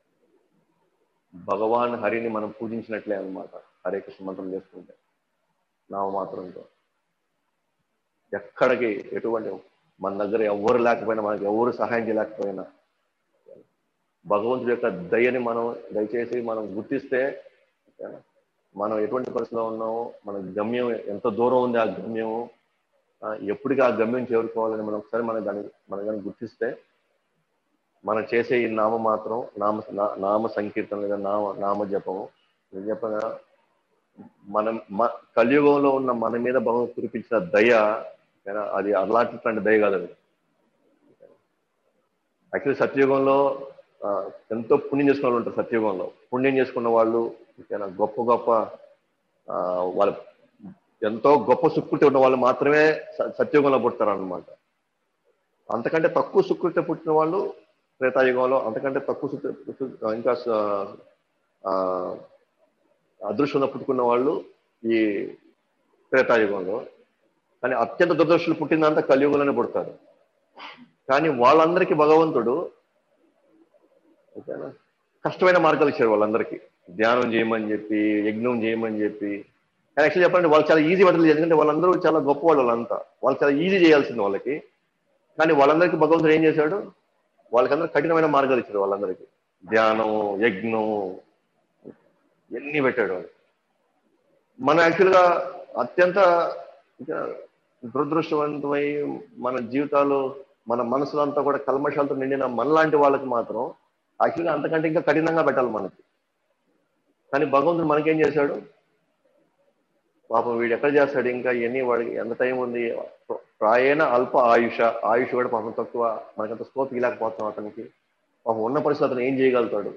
భగవాన్ హరిని మనం పూజించినట్లే అన్నమాట హరే కృష్ణ మంత్రం చేసుకుంటే నామమాత్రంతో ఎక్కడికి ఎటువంటి మన దగ్గర ఎవరు లేకపోయినా మనకి ఎవరు సహాయం చేయలేకపోయినా భగవంతుడి యొక్క దయని మనం దయచేసి మనం గుర్తిస్తే ఓకేనా? మనం ఎటువంటి పరిస్థితిలో ఉన్నామో మన గమ్యం ఎంత దూరం ఉంది ఆ గమ్యము ఆ, ఎప్పటికీ ఆ గమ్యం చేరుకోవాలని మనం ఒకసారి మన దాన్ని మనం కానీ గుర్తిస్తే మనం చేసే ఈ నామ మాత్రం నామ నా- నామ సంకీర్తన లేదా నామ నామ జపము నేను చెప్పగా మనం మ- కలియుగంలో ఉన్న మన మీద భగవంతుడు కురిపించిన దయ ఓకేనా? అది అలాంటి దయ కాదు అది యాక్చువల్లీ సత్యయుగంలో ఆ, ఎంతో పుణ్యం చేసుకున్న వాళ్ళు ఉంటారు సత్యుగంలో పుణ్యం చేసుకున్న వాళ్ళు ఓకేనా గొప్ప గొప్ప ఆ, వాళ్ళ ఎంతో గొప్ప సుకృతి ఉన్న వాళ్ళు మాత్రమే స- సత్యుగంలో పుడతారు అనమాట అంతకంటే తక్కువ సుకృతి పుట్టిన వాళ్ళు త్రేతాయుగంలో అంతకంటే తక్కువ సుకృతి సు- ఇంకా స- ఆ, అదృష్టంలో పుట్టుకున్న వాళ్ళు ఈ త్రేతాయుగంలో కానీ అత్యంత దురదృష్టులు పుట్టిందంతా కలియుగంలోనే పుడతారు కానీ వాళ్ళందరికీ భగవంతుడు ఓకేనా కష్టమైన మార్గాలు ఇచ్చారు వాళ్ళందరికీ ధ్యానం చేయమని చెప్పి యజ్ఞం చేయమని చెప్పి కానీ యాక్చువల్లీ చెప్పండి వాళ్ళు చాలా ఈజీ పడలేదు ఎందుకంటే వాళ్ళందరూ చాలా గొప్ప వాళ్ళు వాళ్ళంతా వాళ్ళు చాలా ఈజీ చేయాల్సింది వాళ్ళకి కానీ వాళ్ళందరికీ భగవంతుడు ఏం చేశాడు వాళ్ళకందరూ కఠినమైన మార్గాలు ఇచ్చాడు వాళ్ళందరికీ ధ్యానం యజ్ఞం ఎన్ని పెట్టాడు వాడు మనం యాక్చువల్గా అత్యంత ఇక దురదృష్టవంతమై మన జీవితాలు మన మనసులంతా కూడా కల్మషాలతో నిండిన మనలాంటి వాళ్ళకి మాత్రం యాక్చువల్గా అంతకంటే ఇంకా కఠినంగా పెట్టాలి మనకి కానీ భగవంతుడు మనకేం చేశాడు పాపం వీడు ఎక్కడ చేస్తాడు ఇంకా ఇవన్నీ వాడికి ఎంత టైం ఉంది ప్రాయణ అల్ప ఆయుష ఆయుష్ కూడా పాపం తక్కువ మనకంత స్కోప్ ఇలాకపోతున్నాం అతనికి పాపం ఉన్న పరిస్థితి అతను ఏం చేయగలుగుతాడు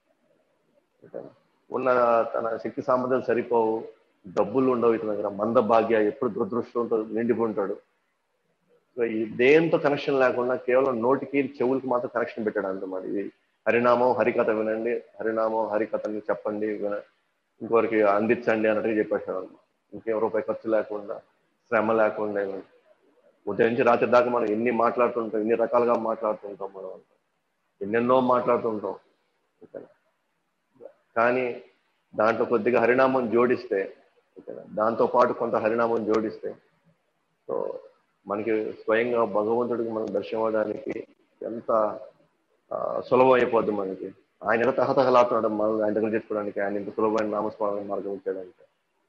ఉన్న తన శక్తి సామర్థ్యాలు సరిపోవు డబ్బులు ఉండవు ఇతని దగ్గర మంద భాగ్య ఎప్పుడు దురదృష్టంతో నిండిపోయి ఉంటాడు సో ఈ దేంతో కనెక్షన్ లేకుండా కేవలం నోటికి చెవులకి మాత్రం కనెక్షన్ పెట్టాడు అనమాట ఇది హరినామం హరికథ వినండి హరినామం హరికథని చెప్పండి విన- ఇంకొకరికి అందించండి అన్నట్టుగా చెప్పేశాడు అనమాట ఇంకేం రూపాయి ఖర్చు లేకుండా శ్రమ లేకుండా ఏమీ. ఉదయం నుంచి రాత్రి దాకా మనం ఎన్ని మాట్లాడుతుంటాం ఎన్ని రకాలుగా మాట్లాడుతుంటాం మనం ఎన్నెన్నో మాట్లాడుతుంటాం ఓకేనా? కానీ దాంట్లో కొద్దిగా హరినామం జోడిస్తే ఓకేనా? దాంతో పాటు కొంత హరినామం జోడిస్తే సో మనకి స్వయంగా భగవంతుడికి మనం దర్శనం అవ్వడానికి ఎంత ఆ, సులభం అయిపోద్ది మనకి ఆయన ఎంత తహతహలాడుతున్నాడు మనం ఆయన దగ్గర చేసుకోవడానికి ఆయన ఇంత సులభమైన నామస్మరణ మార్గం ఇచ్చాడంటే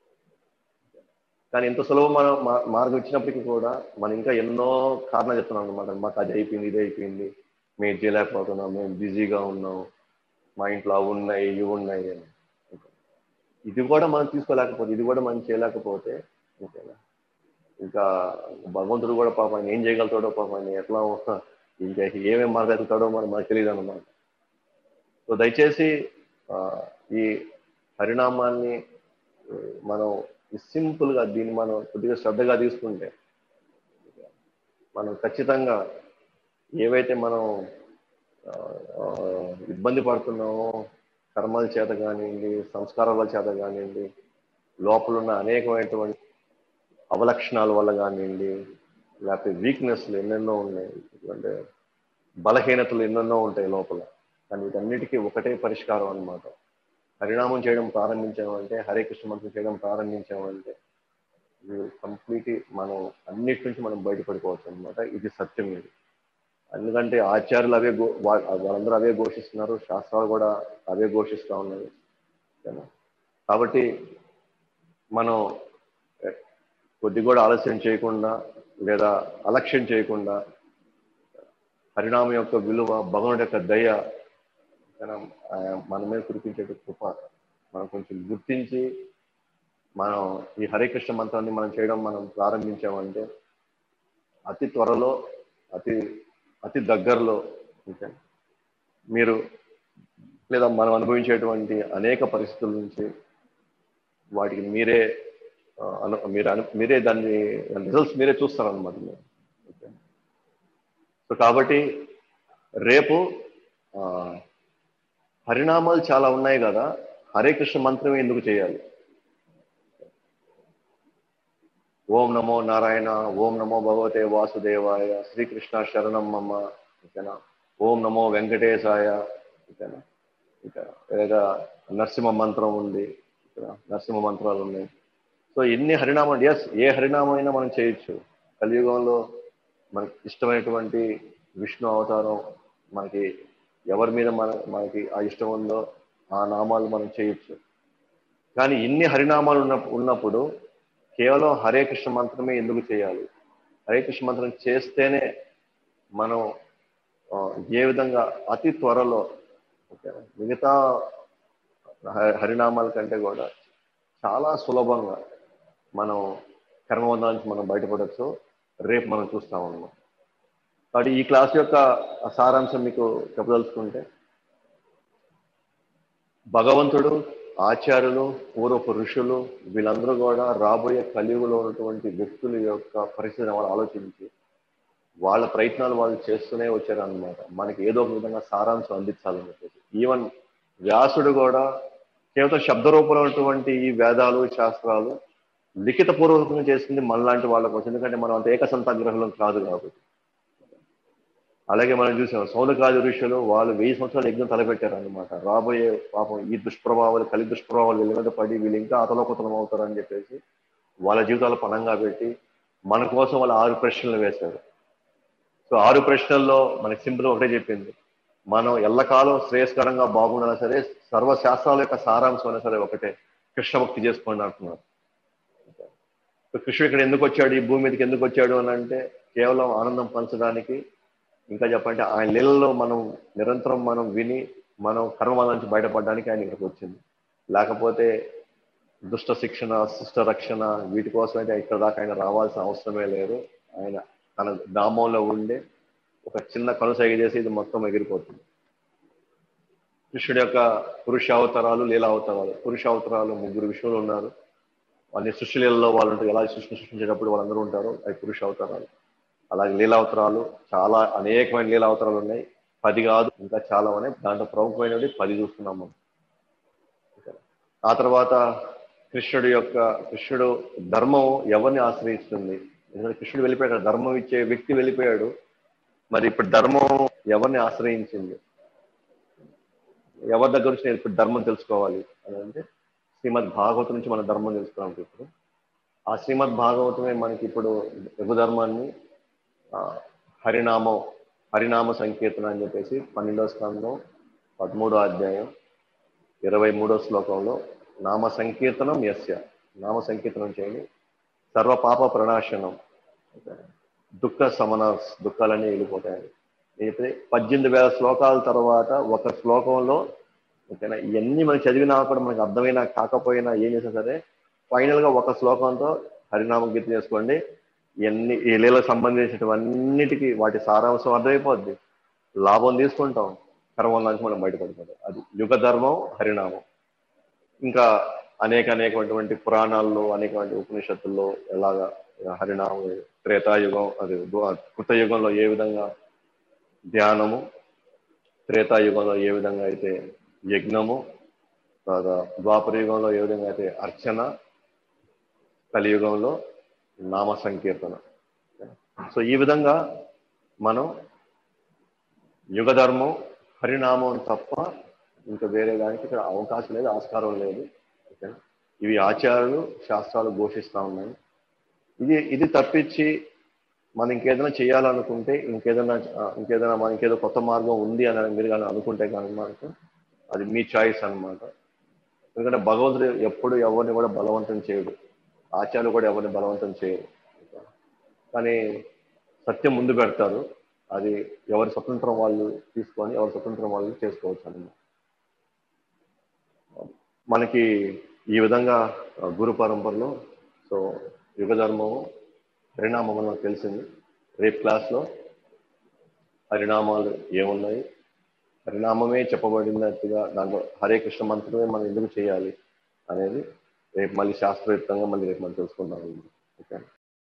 కానీ ఇంత సులభమైన మా- మార్గం ఇచ్చినప్పటికీ కూడా మనం ఇంకా ఎన్నో కారణాలు చెప్తున్నాం అనమాట మాకు అది అయిపోయింది ఇది అయిపోయింది మేము చేయలేకపోతున్నాం మేము బిజీగా ఉన్నాం మా ఇంట్లో అవి ఉన్నాయి ఇవి ఉన్నాయి అని ఇది కూడా మనం తీసుకోలేకపోతే ఇది కూడా మనం చేయలేకపోతే ఓకేనా ఇంకా భగవంతుడు కూడా పాపం ఆయన ఏం చేయగలుగుతాడో పాపం ఆయన ఎట్లా ఇంకా ఏమేమి మార్గాలు ఎత్తుతాడో మరి మనకు తెలియదు అనమాట సో దయచేసి ఆ, ఈ పరిణామాన్ని ఆ, మనం సింపుల్ గా దీన్ని మనం కొద్దిగా శ్రద్ధగా తీసుకుంటే మనం ఖచ్చితంగా ఏవైతే మనం ఆ, ఆ, ఇబ్బంది పడుతున్నామో కర్మల చేత కానివ్వండి సంస్కారాల చేత కానివ్వండి లోపల ఉన్న అనేకమైనటువంటి అవలక్షణాల వల్ల కానివ్వండి లేకపోతే వీక్నెస్లు ఎన్నెన్నో ఉన్నాయి అంటే బలహీనతలు ఎన్నెన్నో ఉంటాయి లోపల కానీ వీటన్నిటికీ ఒకటే పరిష్కారం అన్నమాట పరిణామం చేయడం ప్రారంభించామంటే హరే కృష్ణ మంత్రం చేయడం ప్రారంభించామంటే కంప్లీట్ మనం అన్నిటి నుంచి మనం బయటపడిపోవచ్చు అనమాట ఇది సత్యం ఇది ఎందుకంటే ఆచార్యులు అవే ఘో- వా- వాళ్ళందరూ అవే ఘోషిస్తున్నారు శాస్త్రాలు కూడా అవే ఘోషిస్తూ ఉన్నాయి ఓకేనా? కాబట్టి మనం ఎ- కొద్ది కూడా ఆలస్యం చేయకుండా లేదా అలక్ష్యం చేయకుండా పరిణామం యొక్క విలువ భగవానుడి యొక్క దయ ఓకేనా? ఆ, మన మీద కురిపించే కృప మనం కొంచెం గుర్తించి మనం ఈ హరే కృష్ణ మంత్రాన్ని మనం చేయడం మనం ప్రారంభించామంటే అతి త్వరలో అతి అతి దగ్గరలో ఓకే మీరు లేదా మనం అనుభవించేటువంటి అనేక పరిస్థితుల నుంచి వాటికి మీరే ఆ, అను మీరు అను మీరే దాన్ని రిజల్ట్స్ మీరే చూస్తారనమాట మీరు ఓకే సో కాబట్టి రేపు ఆ, పరిణామాలు చాలా ఉన్నాయి కదా హరే కృష్ణ మంత్రమే ఎందుకు చేయాలి ఓం నమో నారాయణ ఓం నమో భగవతే వాసుదేవాయ శ్రీకృష్ణ శరణం మమ్మ ఓకేనా ఓం నమో వెంకటేశాయ ఓకేనా ఇక లేదా నరసింహ మంత్రం ఉంది ఇక్కడ నరసింహ మంత్రాలు ఉన్నాయి సో ఎన్ని హరినామం ఎస్ ఏ హరినామం అయినా మనం చేయొచ్చు కలియుగంలో మనకి ఇష్టమైనటువంటి విష్ణు అవతారం మనకి ఎవరి మీద మన మనకి ఆ ఇష్టం ఉందో ఆ నామాలు మనం చేయొచ్చు కానీ ఇన్ని హరినామాలు ఉన్న ఉన్నప్పుడు కేవలం హరే కృష్ణ మంత్రమే ఎందుకు చేయాలి హరే కృష్ణ మంత్రం చేస్తేనే మనం ఆ, ఏ విధంగా అతి త్వరలో ఓకే, మిగతా హ- హరినామాల కంటే కూడా చాలా సులభంగా మనం కర్మబంధం నుంచి మనం బయటపడచ్చు రేపు మనం చూస్తాం అన్నమాట కాబట్టి ఈ క్లాస్ యొక్క సారాంశం మీకు చెప్పదలుచుకుంటే భగవంతుడు ఆచార్యులు పూర్వపు ఋషులు వీళ్ళందరూ కూడా రాబోయే కలియుగలో ఉన్నటువంటి వ్యక్తుల యొక్క పరిస్థితిని వాళ్ళు ఆలోచించి వాళ్ళ ప్రయత్నాలు వాళ్ళు చేస్తూనే వచ్చారనమాట మనకి ఏదో ఒక విధంగా సారాంశం అందించాలని చెప్పేసి ఈవెన్ వ్యాసుడు కూడా కేవలం శబ్ద రూపంలో ఉన్నటువంటి ఈ వేదాలు శాస్త్రాలు లిఖిత పూర్వకంగా చేసింది మనలాంటి వాళ్ళ కోసం ఎందుకంటే మనం అంత ఏకసంతాగ్రహం కాదు కాబట్టి అలాగే మనం చూసాం సౌనకాది ఋషులు వాళ్ళు వెయ్యి సంవత్సరాలు యజ్ఞం తలపెట్టారు అనమాట రాబోయే పాపం ఈ దుష్ప్రభావాలు కలి దుష్ప్రభావాలు వీళ్ళ మీద పడి వీళ్ళు ఇంకా అతలోకుతలం అవుతారని చెప్పేసి వాళ్ళ జీవితాలు పణంగా పెట్టి మన కోసం వాళ్ళు ఆరు ప్రశ్నలు వేశారు సో ఆరు ప్రశ్నల్లో మనకి సింపుల్ ఒకటే చెప్పింది మనం ఎల్లకాలం శ్రేయస్కరంగా బాగుండాలి సరే సర్వశాస్త్రాల యొక్క సారాంశం అయినా సరే ఒకటే కృష్ణ భక్తి చేసుకోండి అంటున్నారు సో కృష్ణుడు ఇక్కడ ఎందుకు వచ్చాడు ఈ భూమి మీదకి ఎందుకు వచ్చాడు అని అంటే కేవలం ఆనందం పంచడానికి ఇంకా చెప్పంటే ఆయన లీలలో మనం నిరంతరం మనం విని మనం కర్మల నుంచి బయటపడడానికి ఆయన ఇక్కడికి వచ్చింది లేకపోతే దుష్ట శిక్షణ శిష్ట రక్షణ వీటి కోసం అయితే ఇక్కడ దాకా ఆయన రావాల్సిన అవసరమే లేదు ఆయన తన గ్రామంలో ఉండే ఒక చిన్న కనుసైగ చేసి ఇది మొత్తం ఎగిరిపోతుంది కృష్ణుడి యొక్క పురుష అవతారాలు లీలా అవతారాలు పురుష అవతారాలు ముగ్గురు విషయంలో ఉన్నారు వాళ్ళని సృష్టిలీలలో వాళ్ళు ఉంటారు ఎలా సృష్టి సృష్టించేటప్పుడు వాళ్ళందరూ ఉంటారు అవి పురుష అవతారాలు అలాగే లీలావతారాలు చాలా అనేకమైన లీలావతారాలు ఉన్నాయి పది కాదు ఇంకా చాలా ఉన్నాయి దాంట్లో ప్రముఖమైనవి పది చూస్తున్నాం మనం ఆ తర్వాత కృష్ణుడి యొక్క కృష్ణుడు ధర్మం ఎవరిని ఆశ్రయిస్తుంది ఎందుకంటే కృష్ణుడు వెళ్ళిపోయాడు ధర్మం ఇచ్చే వ్యక్తి వెళ్ళిపోయాడు మరి ఇప్పుడు ధర్మం ఎవరిని ఆశ్రయించింది ఎవరి దగ్గర నుంచి నేను ఇప్పుడు ధర్మం తెలుసుకోవాలి అని అంటే శ్రీమద్ భాగవతం నుంచి మన ధర్మం తెలుసుకున్నాం ఇప్పుడు ఆ శ్రీమద్ భాగవతమే మనకి ఇప్పుడు యుగ ధర్మాన్ని హరినామం హరినామ సంకీర్తన అని చెప్పేసి పన్నెండో స్కందం పదమూడో అధ్యాయం ఇరవై మూడో శ్లోకంలో నామ సంకీర్తనం యస్య నామ సంకీర్తనం చేయండి సర్వ పాప ప్రణాశనం దుఃఖ సమన దుఃఖాలన్నీ వెళ్ళిపోతాయి అయితే పద్దెనిమిది వేల శ్లోకాల తర్వాత ఒక శ్లోకంలో ఓకేనా ఇవన్నీ మనం చదివినా కూడా మనకు అర్థమైనా కాకపోయినా ఏం చేసినా సరే ఫైనల్ గా ఒక శ్లోకంతో హరినామం గీత చేసుకోండి ఇవన్నీ ఈ లీలకు సంబంధించినవన్నిటికీ వాటి సారాంశం అర్థమైపోద్ది లాభం తీసుకుంటాం కర్మల నుంచి మనం బయటపడిపోతాం అది యుగ ధర్మం హరినామం ఇంకా అనేక అనేకమైనటువంటి పురాణాల్లో అనేకమైన ఉపనిషత్తుల్లో ఎలాగా హరినామం త్రేతాయుగం అది కృతయుగంలో ఏ విధంగా ధ్యానము త్రేతాయుగంలో ఏ విధంగా అయితే యజ్ఞము తర్వాత ద్వాపర యుగంలో ఏ విధంగా అయితే అర్చన కలియుగంలో నామ సంకీర్తన సో ఈ విధంగా మనం యుగధర్మం హరినామం తప్ప ఇంకా వేరే దానికి ఇక్కడ అవకాశం లేదు ఆస్కారం లేదు ఓకేనా ఇవి ఆచారాలు శాస్త్రాలు ఘోషిస్తూ ఉన్నాయి ఇది ఇది తప్పించి మనం ఇంకేదైనా చేయాలనుకుంటే ఇంకేదైనా ఇంకేదైనా మన ఇంకేదో కొత్త మార్గం ఉంది అని మీరు కానీ అనుకుంటే కానీ మనకు అది మీ చాయిస్ అనమాట ఎందుకంటే భగవంతుడు ఎప్పుడు ఎవరిని కూడా బలవంతం చేయడు ఆచార్యులు కూడా ఎవరిని బలవంతం చేయరు కానీ సత్యం ముందు పెడతారు అది ఎవరి స్వతంత్రం వాళ్ళు తీసుకొని ఎవరి స్వతంత్రం వాళ్ళు చేసుకోవచ్చు అన్నమాట మనకి ఈ విధంగా గురు పరంపరలో సో యుగ ధర్మము పరిణామం మనకు తెలిసింది రేపు క్లాస్లో పరిణామాలు ఏమున్నాయి పరిణామమే చెప్పబడినట్టుగా దాంట్లో హరే కృష్ణ మంత్రమే మనం ఎందుకు చేయాలి అనేది రేపు మళ్ళీ శాస్త్రయుక్తంగా మళ్ళీ రేపు మనం తెలుసుకుందాం ఓకే